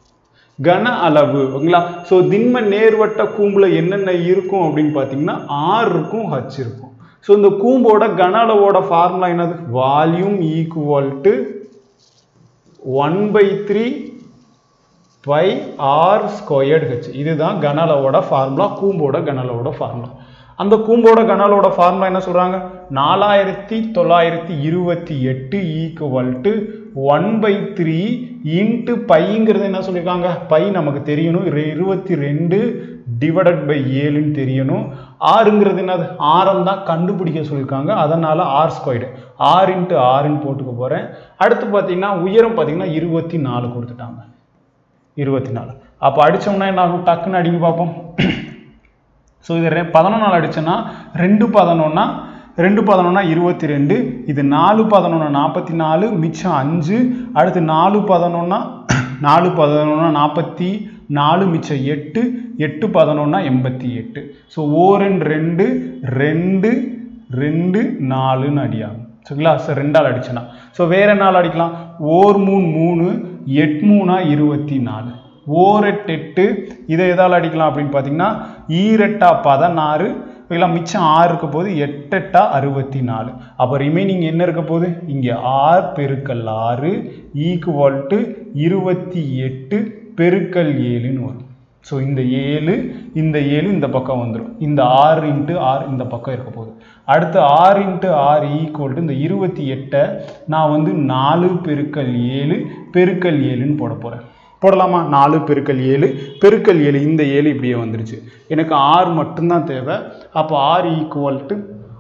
கன அளவு ஓகேங்களா ஸோ திண்ம நேர்வட்ட கூம்புல என்னென்ன இருக்கும் அப்படின்னு பார்த்தீங்கன்னா ஆர் இருக்கும் ஹச் இருக்கும் ஸோ இந்த கூம்போட கன அளவோட ஃபார்முலா என்னது volume equal to one by three pi R squared H இதுதான் கன அளவோட ஃபார்முலா கூம்போட கன அளவோட ஃபார்முலா அந்த கூம்போட கன அளவோட ஃபார்முலா என்ன சொல்றாங்க நாலாயிரத்தி தொள்ளாயிரத்தி இருபத்தி எட்டு equal to one by three into பைங்கிறது என்ன சொல்லியிருக்காங்க பை நமக்கு தெரியணும் இரு- இருபத்தி ரெண்டு டிவைடட் பை ஏழுன்னு தெரியணும் ஆறுங்கிறது என்னது ஆரம் தான் கண்டுபிடிக்க சொல்லியிருக்காங்க அதனால ஆர் ஸ்கொயர்டு ஆர் இன்ட்டு ஆறுன்னு போட்டுக்க போகிறேன் அடுத்து பார்த்தீங்கன்னா உயரம் பார்த்தீங்கன்னா இருபத்தி நாலு கொடுத்துட்டாங்க இருபத்தி நாலு அப்போ அடிச்சோம்னா என்ன ஆகும் டக்குன்னு அடிங்க பார்ப்போம் ஸோ இது ரெ பதினொன்று அடிச்சோன்னா ரெண்டு பதினொன்னா ரெண்டு பதினொன்னா இருபத்தி ரெண்டு இது நாலு பதினொன்று நாற்பத்தி நாலு மிச்சம் அஞ்சு அடுத்து நாலு பதினொன்னா நாலு பதினொன்னா நாற்பத்தி நாலு மிச்சம் எட்டு எட்டு பதினொன்னா எண்பத்தி எட்டு ஸோ ஓரன் ரெண்டு ரெண்டு ரெண்டு நாலுன்னு அடியாகும் சரிங்களா சார் ரெண்டால் அடிச்சனா ஸோ வேற நாள் அடிக்கலாம் ஓர் மூணு மூணு எட் மூணா இருபத்தி நாலு ஓரெட் எட்டு இதை எதால் அடிக்கலாம் அப்படின்னு பார்த்தீங்கன்னா ஈரெட்டா பதினாறு இதெல்லாம் மிச்சம் ஆறு இருக்க போது எட்டெட்டா அறுபத்தி நாலு அப்போ ரிமைனிங் என்ன இருக்க போகுது இங்கே ஆறு பெருக்கல் ஆறு ஈக்குவல் டு இருபத்தி எட்டு பெருக்கல் ஏழுன்னு வரும் ஸோ இந்த ஏழு இந்த ஏழு இந்த பக்கம் வந்துடும் இந்த ஆறு இன்ட்டு ஆறு இந்த பக்கம் இருக்க போகுது அடுத்து ஆறு இன்ட்டு ஆறு ஈக்குவல் டு இந்த இருபத்தி எட்டை நான் வந்து நாலு பெருக்கல் ஏழு பெருக்கல் ஏழுன்னு போட போகிறேன் போடலாமா நாலு பெருக்கல் ஏழு பெருக்கல் ஏழு இந்த ஏழு இப்படியே வந்துருச்சு எனக்கு ஆறு மட்டும்தான் தேவை அப்போ ஆறு ஈக்குவல் டு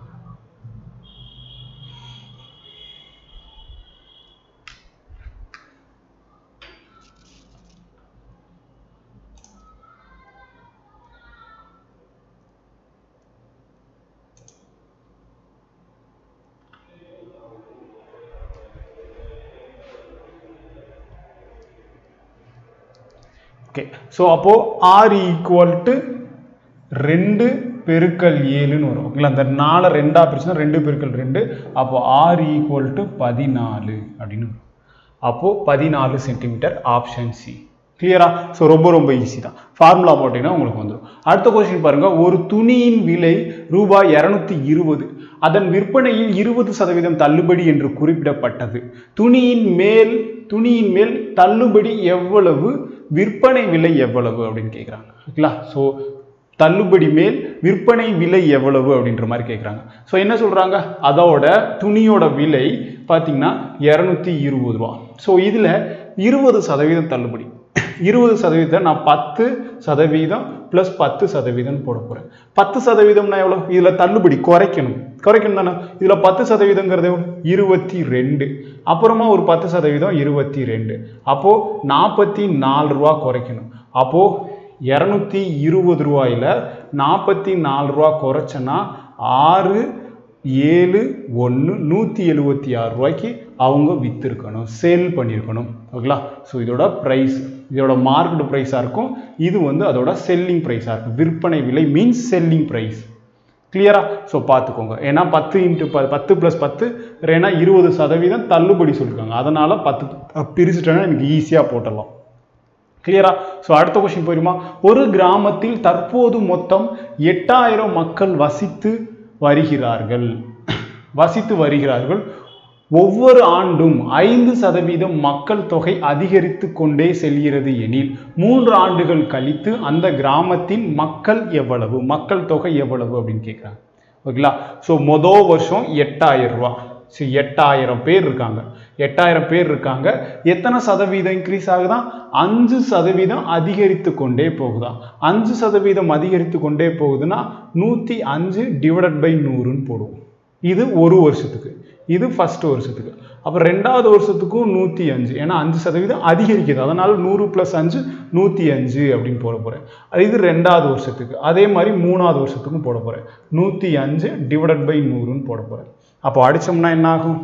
ஓகே ஸோ அப்போது ஆர் ஈக்குவல் டு ரெண்டு பெருக்கல் ஏழுன்னு வரும் ஓகேங்களா அந்த நாலை ரெண்டாக பிரிச்சுன்னா ரெண்டு பெருக்கல் ரெண்டு அப்போ ஆர் ஈக்குவல் டு பதினாலு அப்படின்னு வரும் அப்போது பதினாலு சென்டிமீட்டர் ஆப்ஷன் சி கிளியரா ஸோ ரொம்ப ரொம்ப ஈஸி தான் ஃபார்முலா போட்டிங்கன்னா உங்களுக்கு வந்துடும் அடுத்த கொஸ்டின் பாருங்க ஒரு துணியின் விலை ரூபாய் இரநூத்தி இருபது அதன் விற்பனையில் இருபது சதவீதம் தள்ளுபடி என்று குறிப்பிடப்பட்டது துணியின் மேல் துணியின் மேல் தள்ளுபடி எவ்வளவு விற்பனை விலை எவ்வளவு அப்படின்னு கேட்குறாங்க ஓகேங்களா ஸோ தள்ளுபடி மேல் விற்பனை விலை எவ்வளவு அப்படின்ற மாதிரி கேட்குறாங்க ஸோ என்ன சொல்கிறாங்க அதோட துணியோட விலை பார்த்தீங்கன்னா இரநூத்தி இருபது ரூபா ஸோ இதில் இருபது சதவீதம் தள்ளுபடி இருபது சதவீதம் நான் பத்து சதவீதம் ப்ளஸ் பத்து சதவீதம் போட போகிறேன் பத்து சதவீதம்னா எவ்வளோ இதில் தள்ளுபடி குறைக்கணும் குறைக்கணும் தானே இதில் பத்து சதவீதங்கிறது எவ்வளோ இருபத்தி ரெண்டு அப்புறமா ஒரு பத்து சதவீதம் இருபத்தி ரெண்டு அப்போது நாற்பத்தி நாலு ரூபா குறைக்கணும் அப்போது இரநூத்தி இருபது ரூபாயில் நாற்பத்தி நாலு ரூபா குறைச்சேன்னா ஆறு ஏழு ஒன்று நூற்றி எழுபத்தி ஆறு ரூபாய்க்கு அவங்க விற்றுருக்கணும் சேல் பண்ணியிருக்கணும் ஓகேங்களா ஸோ இதோட ப்ரைஸ் இதோட மார்க்கெட் ப்ரைஸாக இருக்கும் இது வந்து அதோட செல்லிங் ப்ரைஸாக இருக்கும் விற்பனை விலை மீன்ஸ் செல்லிங் ப்ரைஸ் கிளியரா ஸோ பார்த்துக்கோங்க ஏன்னா பத்து இன்ட்டு ப பத்து ப்ளஸ் பத்து ஏன்னா இருபது சதவீதம் தள்ளுபடி சொல்லியிருக்காங்க அதனால் பத்து பிரிச்சுட்டேன்னா எனக்கு ஈஸியாக போட்டுடலாம் கிளியரா ஸோ அடுத்த கொஸ்டின் போயிருமா ஒரு கிராமத்தில் தற்போது மொத்தம் எட்டாயிரம் மக்கள் வசித்து வருகிறார்கள் வசித்து வருகிறார்கள் ஒவ்வொரு ஆண்டும் ஐந்து சதவீதம் மக்கள் தொகை அதிகரித்து கொண்டே செல்கிறது எனில் மூன்று ஆண்டுகள் கழித்து அந்த கிராமத்தின் மக்கள் எவ்வளவு மக்கள் தொகை எவ்வளவு அப்படின்னு கேட்குறாங்க ஓகேங்களா ஸோ மொதல் வருஷம் எட்டாயிரம் ரூபா சரி எட்டாயிரம் பேர் இருக்காங்க எட்டாயிரம் பேர் இருக்காங்க எத்தனை சதவீதம் இன்க்ரீஸ் ஆகுதான் அஞ்சு சதவீதம் அதிகரித்து கொண்டே போகுதா அஞ்சு சதவீதம் அதிகரித்து கொண்டே போகுதுன்னா நூற்றி அஞ்சு டிவைடட் பை நூறுன்னு போடுவோம் இது ஒரு வருஷத்துக்கு இது ஃபர்ஸ்ட் வருஷத்துக்கு அப்போ ரெண்டாவது வருஷத்துக்கும் நூற்றி அஞ்சு ஏன்னா அஞ்சு சதவீதம் அதிகரிக்குது அதனால நூறு ப்ளஸ் அஞ்சு நூற்றி அஞ்சு அப்படின்னு போட போகிறேன் இது ரெண்டாவது வருஷத்துக்கு அதே மாதிரி மூணாவது வருஷத்துக்கும் போட போகிறேன் நூற்றி அஞ்சு டிவைடட் பை நூறுன்னு போட போகிறேன் அப்போ அடித்தோம்னா என்ன ஆகும்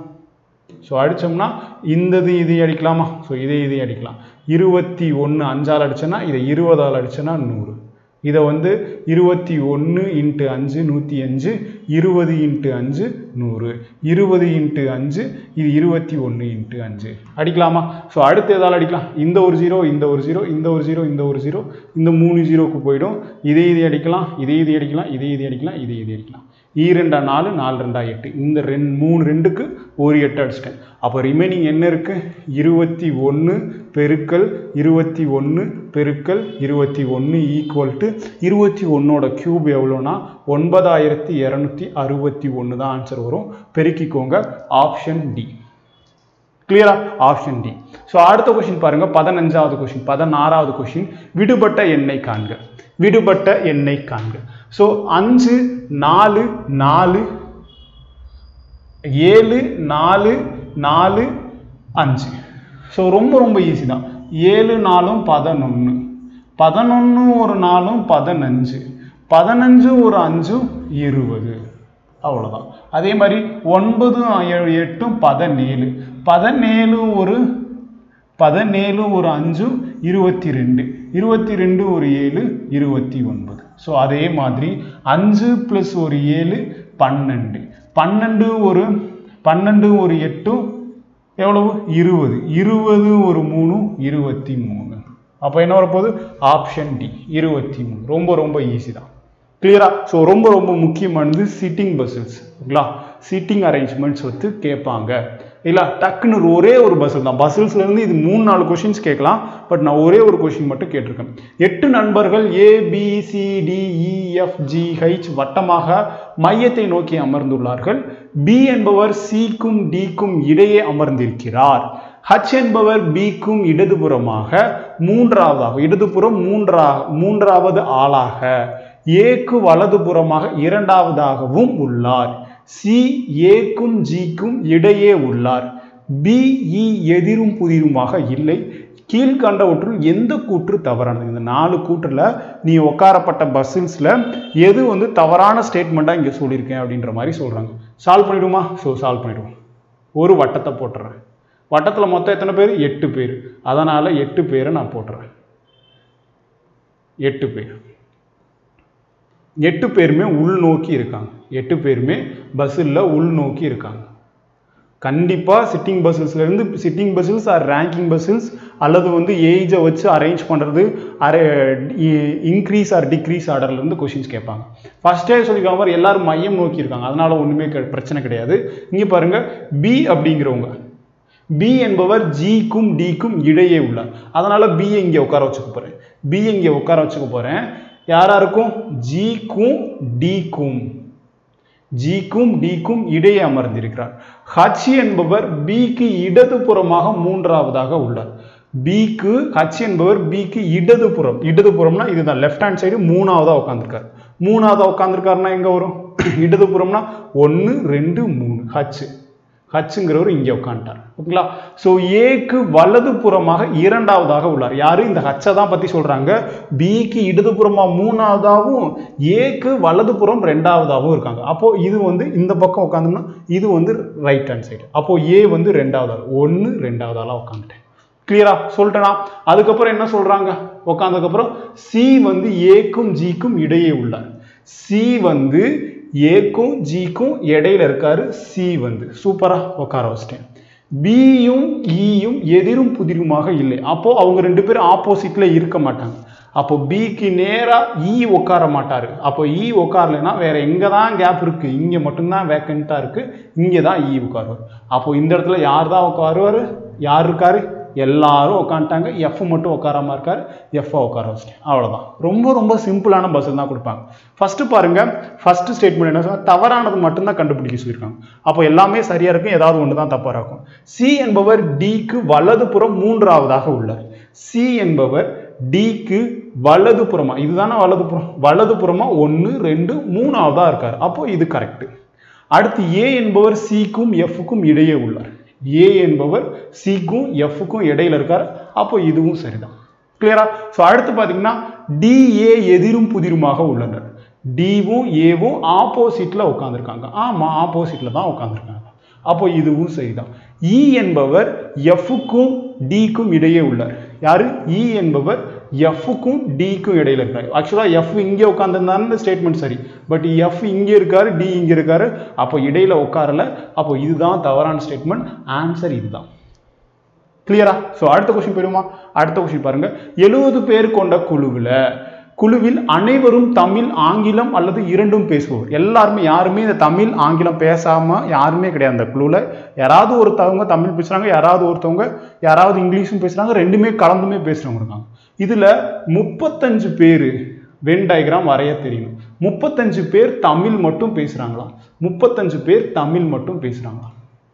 ஸோ அடித்தோம்னா இந்த இது இதை அடிக்கலாமா ஸோ இதை இதை அடிக்கலாம் இருபத்தி ஒன்று அஞ்சால் அடிச்சேன்னா இதை இருபதால் அடிச்சேன்னா நூறு இதை வந்து இருபத்தி ஒன்று இன்ட்டு அஞ்சு நூற்றி அஞ்சு இருபது இன்ட்டு அஞ்சு நூறு இருபது இன்ட்டு அஞ்சு இது இருபத்தி ஒன்று இன்ட்டு அஞ்சு அடிக்கலாமா ஸோ அடுத்து எதால் அடிக்கலாம் இந்த ஒரு ஜீரோ இந்த ஒரு ஜீரோ இந்த ஒரு ஜீரோ இந்த ஒரு ஜீரோ இந்த மூணு ஜீரோக்கு போயிடும் இதே இதை அடிக்கலாம் இதே இதை அடிக்கலாம் இதே இதை அடிக்கலாம் இதே இதை அடிக்கலாம் ஈரெண்டா நாலு நாலு ரெண்டா எட்டு இந்த ரெண்டு மூணு ரெண்டுக்கு ஒரு எட்டு அடிச்சிட்டேன் அப்போ ரிமைனிங் என்ன இருக்கு இருபத்தி ஒன்று பெருக்கல் இருபத்தி ஒன்று பெருக்கல் இருபத்தி ஒன்று ஈக்குவல் டு இருபத்தி ஒன்னோட கியூப் எவ்வளோனா ஒன்பதாயிரத்தி இரநூத்தி அறுபத்தி ஒன்று தான் ஆன்சர் வரும் பெருக்கிக்கோங்க ஆப்ஷன் டி கிளியரா ஆப்ஷன் டி ஸோ அடுத்த கொஷின் பாருங்க பதினஞ்சாவது கொஷின் பதினாறாவது கொஷின் விடுபட்ட எண்ணெய் காண்க விடுபட்ட எண்ணெய் காண்க ஸோ அஞ்சு நாலு நாலு ஏழு நாலு நாலு அஞ்சு ஸோ ரொம்ப ரொம்ப ஈஸி தான் ஏழு நாலும் பதினொன்று பதினொன்று ஒரு நாளும் பதினஞ்சு பதினஞ்சு ஒரு அஞ்சும் இருபது அவ்வளோதான் அதே மாதிரி ஒன்பது ஏழு எட்டும் பதினேழு பதினேழு ஒரு பதினேழு ஒரு அஞ்சு இருபத்தி ரெண்டு இருபத்தி ரெண்டு ஒரு ஏழு இருபத்தி ஒன்பது ஸோ அதே மாதிரி அஞ்சு ப்ளஸ் ஒரு ஏழு பன்னெண்டு பன்னெண்டு ஒரு பன்னெண்டு ஒரு எட்டும் எவ்வளவு இருபது இருபது ஒரு மூணு இருபத்தி மூணு அப்போ என்ன வரப்போகுது ஆப்ஷன் டி இருபத்தி மூணு ரொம்ப ரொம்ப ஈஸி தான் கிளியரா ஸோ ரொம்ப ரொம்ப முக்கியமானது சிட்டிங் பஸ்ஸஸ் ஓகேங்களா சிட்டிங் அரேஞ்ச்மெண்ட்ஸ் வந்து கேட்பாங்க இல்லை டக்குன்னு ஒரே ஒரு பஸ்ஸில் தான் பஸ்ஸில்ஸ்லேருந்து இது மூணு நாலு கொஷின்ஸ் கேட்கலாம் பட் நான் ஒரே ஒரு கொஷின் மட்டும் கேட்டிருக்கேன் எட்டு நண்பர்கள் A B C D E F G H வட்டமாக மையத்தை நோக்கி அமர்ந்துள்ளார்கள் பி என்பவர் சிக்கும் டிக்கும் இடையே அமர்ந்திருக்கிறார் ஹச் என்பவர் பிக்கும் இடதுபுறமாக மூன்றாவதாக இடதுபுறம் மூன்றா மூன்றாவது ஆளாக ஏக்கு வலதுபுறமாக இரண்டாவதாகவும் உள்ளார் சி ஏக்கும் ஜிக்கும் இடையே உள்ளார் பிஇ எதிரும் புதிருமாக இல்லை கீழ்கண்டவற்றுள் எந்த கூற்று தவறானது இந்த நாலு கூற்றில் நீ உட்காரப்பட்ட பஸ்ஸில்ஸில் எது வந்து தவறான ஸ்டேட்மெண்ட்டாக இங்கே சொல்லியிருக்கேன் அப்படின்ற மாதிரி சொல்கிறாங்க சால்வ் பண்ணிவிடுமா ஸோ சால்வ் பண்ணிவிடுவோம் ஒரு வட்டத்தை போட்டுறேன் வட்டத்தில் மொத்தம் எத்தனை பேர் எட்டு பேர் அதனால் எட்டு பேரை நான் போட்டுறேன் எட்டு பேர் எட்டு பேருமே உள்நோக்கி இருக்காங்க எட்டு பேருமே பஸ்ஸில் உள்நோக்கி இருக்காங்க கண்டிப்பாக சிட்டிங் பஸ்ஸஸ்லேருந்து sitting puzzles or ranking puzzles அல்லது வந்து ஏஜை வச்சு அரேஞ்ச் பண்ணுறது அரே இன்க்ரீஸ் ஆர் டிக்ரீஸ் ஆர்டர்லேருந்து கொஷின்ஸ் கேட்பாங்க ஃபஸ்ட்டே சொல்லிக்காம மாதிரி எல்லாரும் மையம் நோக்கி இருக்காங்க அதனால் ஒன்றுமே கெ- பிரச்சனை கிடையாது இங்கே பாருங்கள் பி அப்படிங்கிறவங்க பி என்பவர் ஜிக்கும் டிக்கும் இடையே உள்ளார் அதனால் பியை இங்கே உட்கார வச்சுக்க போகிறேன் பியை இங்கே உட்கார வச்சுக்க போகிறேன் யாராருக்கும் ஜிக்கும் டிக்கும் ஜிக்கும் டிக்கும் இடையே அமர்ந்திருக்கிறார் ஹச் என்பவர் பிக்கு இடதுபுறமாக மூன்றாவதாக உள்ளார் பிக்கு ஹச் என்பவர் பிக்கு இடதுபுறம் இடதுபுறம்னா இதுதான் லெஃப்ட் ஹேண்ட் சைடு மூணாவதா உட்காந்துருக்காரு மூணாவதா உட்காந்துருக்காருன்னா எங்க வரும் இடதுபுறம்னா ஒன்று ரெண்டு மூணு ஹச் ஹச்சுங்கிறவர் இங்கே உட்காந்துட்டார் ஓகேங்களா ஸோ ஏக்கு வலதுபுறமாக இரண்டாவதாக உள்ளார் யாரு இந்த ஹச்சை தான் பற்றி சொல்கிறாங்க பிக்கு இடதுபுறமாக மூணாவதாகவும் ஏக்கு வலதுபுறம் ரெண்டாவதாகவும் இருக்காங்க அப்போ இது வந்து இந்த பக்கம் உட்காந்தோம்னா இது வந்து ரைட் ஹேண்ட் சைடு அப்போ ஏ வந்து ரெண்டாவதாக ஒன்று ரெண்டாவதாலாம் உட்காந்துட்டேன் கிளியரா சொல்லிட்டேனா அதுக்கப்புறம் என்ன சொல்றாங்க உட்காந்ததுக்கப்புறம் சி வந்து ஏக்கும் ஜிக்கும் இடையே உள்ளார் சி வந்து ஏக்கும் ஜிக்கும் இடையில இருக்காரு சி வந்து சூப்பரா உட்கார வச்சிட்டேன் பியும் ஈயும் எதிரும் புதிருமாக இல்லை அப்போ அவங்க ரெண்டு பேரும் ஆப்போசிட்ல இருக்க மாட்டாங்க அப்போ பிக்கு நேரா இ உட்கார மாட்டாரு அப்போ இ உட்காரலைன்னா வேற எங்க தான் கேப் இருக்கு இங்க மட்டும்தான் வேக்கண்டா இருக்கு இங்க தான் இ உட்காருவார் அப்போ இந்த இடத்துல யார் தான் உட்காருவாரு யார் இருக்காரு எல்லாரும் உட்காந்துட்டாங்க எஃப் மட்டும் உட்காராம இருக்காரு எஃப்ஐ உட்கார வச்சிட்டேன் அவ்வளவுதான் ரொம்ப ரொம்ப சிம்பிளான பஸ்ஸில் தான் கொடுப்பாங்க ஃபர்ஸ்ட் பாருங்க ஃபர்ஸ்ட் ஸ்டேட்மெண்ட் என்ன சொன்னா தவறானது மட்டும்தான் கண்டுபிடிக்க சொல்லியிருக்காங்க அப்போ எல்லாமே சரியா இருக்கும் ஏதாவது ஒன்று தான் தப்பா இருக்கும் சி என்பவர் டிக்கு வலதுபுறம் மூன்றாவதாக உள்ளார் சி என்பவர் டிக்கு வலதுபுறமா இதுதானே வலதுபுறம் வலதுபுறமா ஒன்று ரெண்டு மூணாவதா இருக்கார் அப்போ இது கரெக்ட் அடுத்து ஏ என்பவர் சிக்கும் எஃப்க்கும் இடையே உள்ளார் ஏ என்பவர் சிக்கும் எஃப்க்கும் இடையில இருக்கார் அப்போ இதுவும் சரிதான் கிளியரா ஸோ அடுத்து பார்த்தீங்கன்னா டிஏ எதிரும் புதிருமாக உள்ளனர் டிவும் ஏவும் ஆப்போசிட்ல உட்காந்துருக்காங்க ஆமா ஆப்போசிட்ல தான் உட்காந்துருக்காங்க அப்போ இதுவும் சரிதான் இ என்பவர் எஃப்க்கும் டிக்கும் இடையே உள்ளார் யாரு இ என்பவர் எஃப்க்கும் டிக்கும் இடையில இருக்காரு ஆக்சுவலாக எஃப் இங்கே உட்காந்துருந்தாருன்னு ஸ்டேட்மெண்ட் சரி பட் எஃப் இங்கே இருக்காரு டி இங்கே இருக்காரு அப்போ இடையில உட்காரல அப்போ இதுதான் தவறான ஸ்டேட்மெண்ட் ஆன்சர் இதுதான் கிளியரா ஸோ அடுத்த கொஸ்டின் போயிடுமா அடுத்த கொஸ்டின் பாருங்க எழுபது பேர் கொண்ட குழுவில் குழுவில் அனைவரும் தமிழ் ஆங்கிலம் அல்லது இரண்டும் பேசுபவர் எல்லாருமே யாருமே இந்த தமிழ் ஆங்கிலம் பேசாம யாருமே கிடையாது அந்த குழுவில் யாராவது ஒருத்தவங்க தமிழ் பேசுறாங்க யாராவது ஒருத்தவங்க யாராவது இங்கிலீஷும் பேசுறாங்க ரெண்டுமே கலந்துமே பேசுறவங்க இருக்காங்க இதுல முப்பத்தஞ்சு பேர் வென் டயக்ராம் வரைய தெரியும் முப்பத்தஞ்சு பேர் தமிழ் மட்டும் பேசுறாங்களாம் முப்பத்தஞ்சு பேர் தமிழ் மட்டும் பேசுறாங்களாம்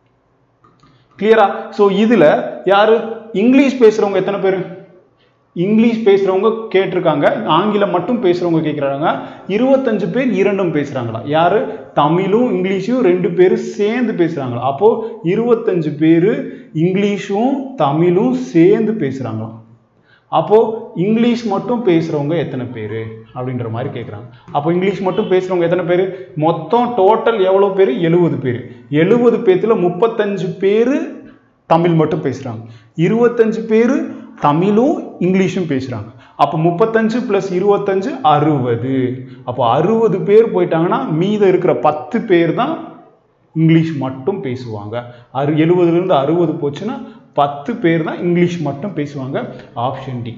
கிளியரா ஸோ இதுல யாரு இங்கிலீஷ் பேசுறவங்க எத்தனை பேர் இங்கிலீஷ் பேசுறவங்க கேட்டிருக்காங்க ஆங்கிலம் மட்டும் பேசுறவங்க கேட்குறாங்க இருபத்தஞ்சு பேர் இரண்டும் பேசுறாங்களா யாரு தமிழும் இங்கிலீஷும் ரெண்டு பேரும் சேர்ந்து பேசுறாங்களா அப்போ இருபத்தஞ்சு பேர் இங்கிலீஷும் தமிழும் சேர்ந்து பேசுறாங்களாம் அப்போ இங்கிலீஷ் மட்டும் பேசுறவங்க எத்தனை பேர் அப்படின்ற மாதிரி கேட்குறாங்க அப்போ இங்கிலீஷ் மட்டும் பேசுறவங்க எத்தனை பேர் மொத்தம் டோட்டல் எவ்வளோ பேர் எழுபது பேர் எழுபது பேர்த்துல முப்பத்தஞ்சு பேர் தமிழ் மட்டும் பேசுறாங்க இருபத்தஞ்சு பேர் தமிழும் இங்கிலீஷும் பேசுறாங்க அப்போ முப்பத்தஞ்சு ப்ளஸ் இருபத்தஞ்சு அறுபது அப்போ அறுபது பேர் போயிட்டாங்கன்னா மீதம் இருக்கிற பத்து பேர் தான் இங்கிலீஷ் மட்டும் பேசுவாங்க அறு எழுபதுலேருந்து அறுபது போச்சுன்னா பத்து பேர் தான் இங்கிலீஷ் மட்டும் பேசுவாங்க ஆப்ஷன் டி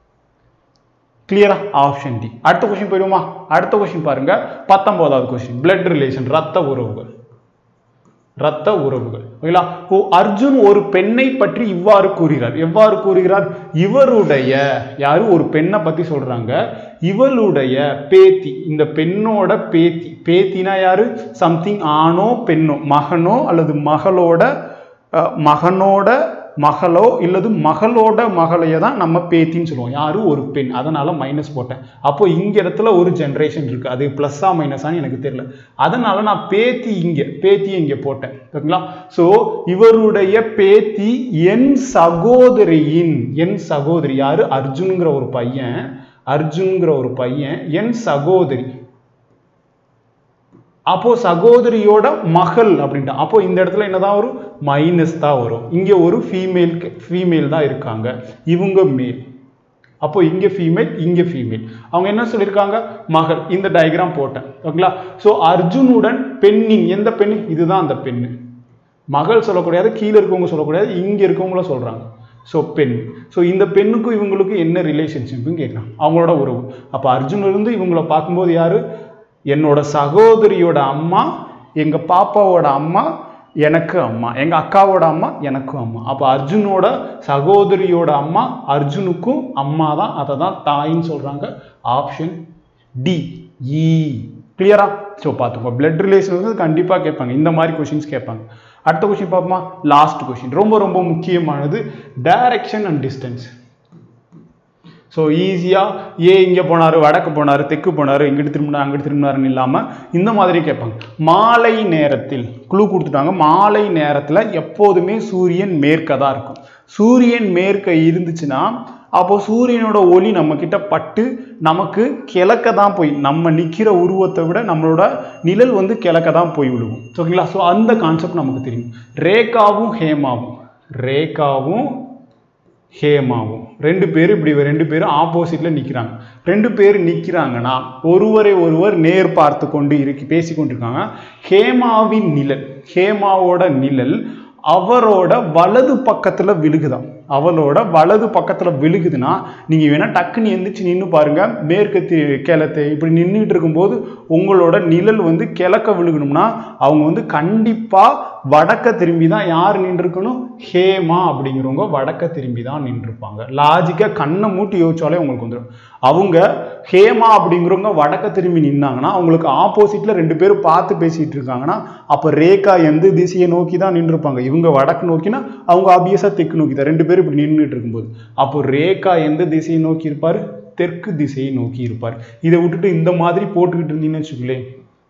கிளியரா ஆப்ஷன் டி அடுத்த கொஸ்டின் போயிடுமா அடுத்த கொஸ்டின் பாருங்க பத்தொன்பதாவது கொஸ்டின் பிளட் ரிலேஷன் ரத்த உறவுகள் ரத்த உறவுகள் ஓகேங்களா ஓ அர்ஜுன் ஒரு பெண்ணை பற்றி இவ்வாறு கூறுகிறார் எவ்வாறு கூறுகிறார் இவருடைய யாரு ஒரு பெண்ணை பத்தி சொல்றாங்க இவளுடைய பேத்தி இந்த பெண்ணோட பேத்தி பேத்தினா யாரு சம்திங் ஆணோ பெண்ணோ மகனோ அல்லது மகளோட அஹ், மகனோட மகளோ இல்லது மகளோட மகளைய தான் நம்ம பேத்தின்னு சொல்லுவோம் யாரு ஒரு பெண் அதனால மைனஸ் போட்டேன் அப்போ இங்க இடத்துல ஒரு ஜென்ரேஷன் இருக்கு அது பிளஸ்ஸா மைனஸான்னு எனக்கு தெரியல அதனால நான் பேத்தி இங்க பேத்தியை இங்க போட்டேன் ஓகேங்களா ஸோ இவருடைய பேத்தி என் சகோதரியின் என் சகோதரி யாரு அர்ஜுனுங்கிற ஒரு பையன் அர்ஜுன்கிற ஒரு பையன் என் சகோதரி அப்போ சகோதரியோட மகள் அப்படின்ட்டு அப்போ இந்த இடத்துல என்னதான் வரும் மைனஸ் தான் வரும் இங்க ஒரு ஃபீமேல் ஃபீமேல் தான் இருக்காங்க இவங்க மேல் அப்போ இங்க ஃபீமேல் இங்க ஃபீமேல் அவங்க என்ன சொல்லியிருக்காங்க மகள் இந்த டயக்ராம் போட்டேன் ஓகேங்களா ஸோ அர்ஜுனுடன் பெண்ணின் எந்த பெண்ணின் இதுதான் அந்த பெண்ணு மகள் சொல்லக்கூடாது கீழே இருக்கவங்க சொல்லக்கூடாது இங்க இருக்கவங்கள சொல்றாங்க ஸோ பெண் ஸோ இந்த பெண்ணுக்கும் இவங்களுக்கும் என்ன ரிலேஷன்ஷிப்னு கேட்குறாங்க அவங்களோட உறவு அப்போ அர்ஜுன் இருந்து இவங்கள பார்க்கும்போது யாரு என்னோட சகோதரியோட அம்மா எங்க பாப்பாவோட அம்மா எனக்கு அம்மா எங்க அக்காவோட அம்மா எனக்கும் அம்மா அப்போ அர்ஜுனோட சகோதரியோட அம்மா அர்ஜுனுக்கும் அம்மா தான் அதை தான் தாயின்னு சொல்றாங்க ஆப்ஷன் டி இ கிளியரா ஸோ பார்த்துக்கோ பிளட் ரிலேஷன் வந்து கண்டிப்பாக கேட்பாங்க இந்த மாதிரி கொஷின்ஸ் கேட்பாங்க அடுத்த கொஷின் பார்ப்போமா லாஸ்ட் கொஷின் ரொம்ப ரொம்ப முக்கியமானது டைரக்ஷன் அண்ட் டிஸ்டன்ஸ் ஸோ ஈஸியாக ஏ இங்கே போனார் வடக்கு போனார் தெற்கு போனார் இங்கிட்டு திரும்பினார் அங்கிட்டு திரும்பினாருன்னு இல்லாமல் இந்த மாதிரி கேட்பாங்க மாலை நேரத்தில் குழு கொடுத்துட்டாங்க மாலை நேரத்தில் எப்போதுமே சூரியன் மேற்க தான் இருக்கும் சூரியன் மேற்க இருந்துச்சுன்னா அப்போ சூரியனோட ஒளி நம்ம கிட்ட பட்டு நமக்கு கிழக்க தான் போய் நம்ம நிற்கிற உருவத்தை விட நம்மளோட நிழல் வந்து கிழக்க தான் போய் விழுகும் ஓகேங்களா ஸோ அந்த கான்செப்ட் நமக்கு தெரியும் ரேகாவும் ஹேமாவும் ரேகாவும் ஹேமாவும் ரெண்டு பேரும் இப்படி ரெண்டு பேரும் ஆப்போசிட்ல நிக்கிறாங்க ரெண்டு பேர் நிக்கிறாங்கன்னா ஒருவரை ஒருவர் நேர் பார்த்து கொண்டு இருக்கு பேசி கொண்டிருக்காங்க ஹேமாவின் நிழல் ஹேமாவோட நிழல் அவரோட வலது பக்கத்துல விழுகுதாம் அவளோட வலது பக்கத்துல விழுகுதுன்னா நீங்க வேணா டக்குன்னு எந்திரிச்சு நின்று பாருங்க மேற்கு தி- கிழத்து இப்படி நின்றுட்டு இருக்கும்போது உங்களோட நிழல் வந்து கிழக்க விழுகணும்னா அவங்க வந்து கண்டிப்பா வடக்க திரும்பி தான் யார் நின்றுருக்கணும் ஹேமா அப்படிங்கிறவங்க வடக்க திரும்பி தான் நின்றுருப்பாங்க லாஜிக்கா கண்ணை மூட்டி யோசிச்சாலே உங்களுக்கு வந்துடும் அவங்க ஹேமா அப்படிங்கிறவங்க வடக்க திரும்பி நின்னாங்கன்னா அவங்களுக்கு ஆப்போசிட்ல ரெண்டு பேரும் பார்த்து பேசிட்டு இருக்காங்கன்னா அப்ப ரேகா எந்த திசையை நோக்கி தான் நின்றுருப்பாங்க இவங்க வடக்கு நோக்கினா அவங்க ஆபியஸா தெற்கு நோக்கி தான் ரெண்டு பேரும் இப்படி நின்றுட்டு இருக்கும்போது அப்போ ரேகா எந்த திசையை நோக்கி இருப்பாரு தெற்கு திசையை நோக்கி இருப்பார் இதை விட்டுட்டு இந்த மாதிரி போட்டுக்கிட்டு இருந்தீங்கன்னு வச்சுக்கலேன்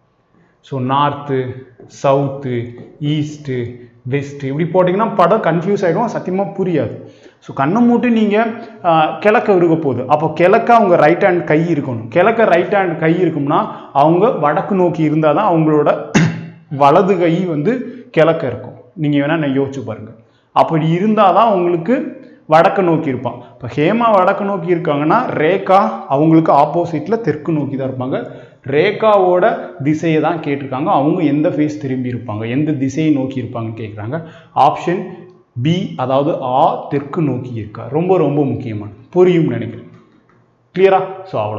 so north south east west இப்படி போட்டிங்கன்னா படம் கன்ஃபியூஸ் ஆகிடும் சத்தியமாக புரியாது ஸோ கண்ணை மூட்டு நீங்கள் கிழக்க விருக போகுது அப்போ கிழக்க அவங்க ரைட் ஹேண்ட் கை இருக்கணும் கிழக்க ரைட் ஹேண்ட் கை இருக்கும்னா அவங்க வடக்கு நோக்கி இருந்தால் தான் அவங்களோட வலது கை வந்து கிழக்க இருக்கும் நீங்கள் வேணால் நான் யோசிச்சு பாருங்கள் அப்படி இருந்தால் தான் உங்களுக்கு வடக்கு நோக்கி இருப்பான் இப்போ ஹேமா வடக்கு நோக்கி இருக்காங்கன்னா ரேகா அவங்களுக்கு ஆப்போசிட்டில் தெற்கு நோக்கி தான் இருப்பாங்க ரேகாவோட திசையை தான் கேட்டிருக்காங்க அவங்க எந்த ஃபேஸ் திரும்பி இருப்பாங்க எந்த திசையை நோக்கி இருப்பாங்கன்னு கேட்குறாங்க ஆப்ஷன் பி அதாவது ஆ தெற்கு நோக்கி இருக்கா ரொம்ப ரொம்ப முக்கியமான புரியும் நினைக்கிறேன் கிளியரா ஸோ அவ்வளோதான்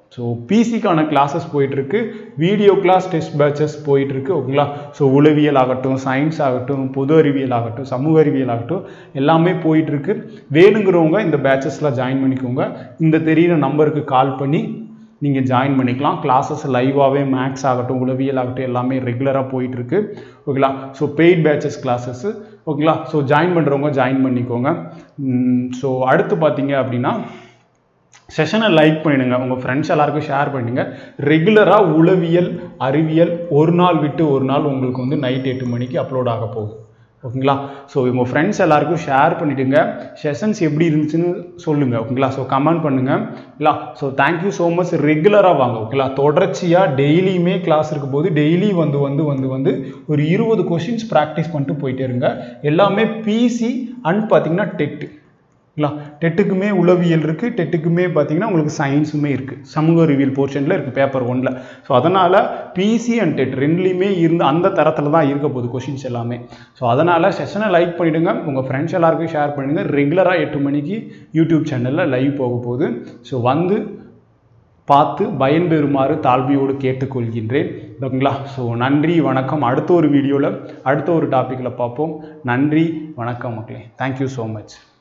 ஸோ பிசிக்கான கிளாஸஸ் போயிட்டுருக்கு வீடியோ கிளாஸ் டெஸ்ட் பேட்சஸ் போயிட்டுருக்கு ஓகேங்களா ஸோ உளவியல் ஆகட்டும் சயின்ஸ் ஆகட்டும் பொது அறிவியல் ஆகட்டும் சமூக அறிவியல் ஆகட்டும் எல்லாமே போயிட்டுருக்கு வேணுங்கிறவங்க இந்த பேட்சஸில் ஜாயின் பண்ணிக்கோங்க இந்த தெரியிற நம்பருக்கு கால் பண்ணி நீங்கள் ஜாயின் பண்ணிக்கலாம் கிளாஸஸ் லைவாகவே மேக்ஸ் ஆகட்டும் உளவியல் ஆகட்டும் எல்லாமே ரெகுலராக போயிட்டுருக்கு ஓகேங்களா ஸோ பெய்ட் பேட்சஸ் கிளாஸஸ் ஓகேங்களா ஸோ ஜாயின் பண்ணுறவங்க ஜாயின் பண்ணிக்கோங்க ஸோ அடுத்து பார்த்தீங்க அப்படின்னா செஷனை லைக் பண்ணிடுங்க உங்கள் ஃப்ரெண்ட்ஸ் எல்லாருக்கும் ஷேர் பண்ணிடுங்க ரெகுலராக உளவியல் அறிவியல் ஒரு நாள் விட்டு ஒரு நாள் உங்களுக்கு வந்து நைட் எட்டு மணிக்கு அப்லோட் ஆக போகுது ஓகேங்களா ஸோ உங்கள் ஃப்ரெண்ட்ஸ் எல்லாருக்கும் ஷேர் பண்ணிவிடுங்க செஷன்ஸ் எப்படி இருந்துச்சுன்னு சொல்லுங்கள் ஓகேங்களா ஸோ கமெண்ட் பண்ணுங்கள் இல்லை ஸோ தேங்க்யூ ஸோ மச் ரெகுலராக வாங்க ஓகேங்களா தொடர்ச்சியாக டெய்லியுமே கிளாஸ் இருக்கும் போது டெய்லி வந்து வந்து வந்து வந்து ஒரு இருபது கொஷின்ஸ் ப்ராக்டிஸ் பண்ணிட்டு போயிட்டே இருங்க எல்லாமே பிசி அண்ட் பார்த்தீங்கன்னா டெட்டு இல்லா டெட்டுக்குமே உளவியல் இருக்குது டெட்டுக்குமே பார்த்தீங்கன்னா உங்களுக்கு சயின்ஸுமே இருக்குது சமூக அறிவியல் போர்ஷனில் இருக்குது பேப்பர் ஒன்றில் ஸோ அதனால் பிசி அண்ட் டெட் ரெண்டுலேயுமே இருந்து அந்த தரத்தில் தான் இருக்க போகுது கொஷின்ஸ் எல்லாமே ஸோ அதனால் செஷனை லைக் பண்ணிவிடுங்க உங்கள் ஃப்ரெண்ட்ஸ் எல்லாருக்கும் ஷேர் பண்ணிடுங்க ரெகுலராக எட்டு மணிக்கு யூடியூப் சேனலில் லைவ் போக போகுது ஸோ வந்து பார்த்து பயன்பெறுமாறு தாழ்மையோடு கேட்டுக்கொள்கின்றேன் ஓகேங்களா ஸோ நன்றி வணக்கம் அடுத்த ஒரு வீடியோவில் அடுத்த ஒரு டாப்பிக்கில் பார்ப்போம் நன்றி வணக்கம் மக்களே தேங்க்யூ ஸோ மச்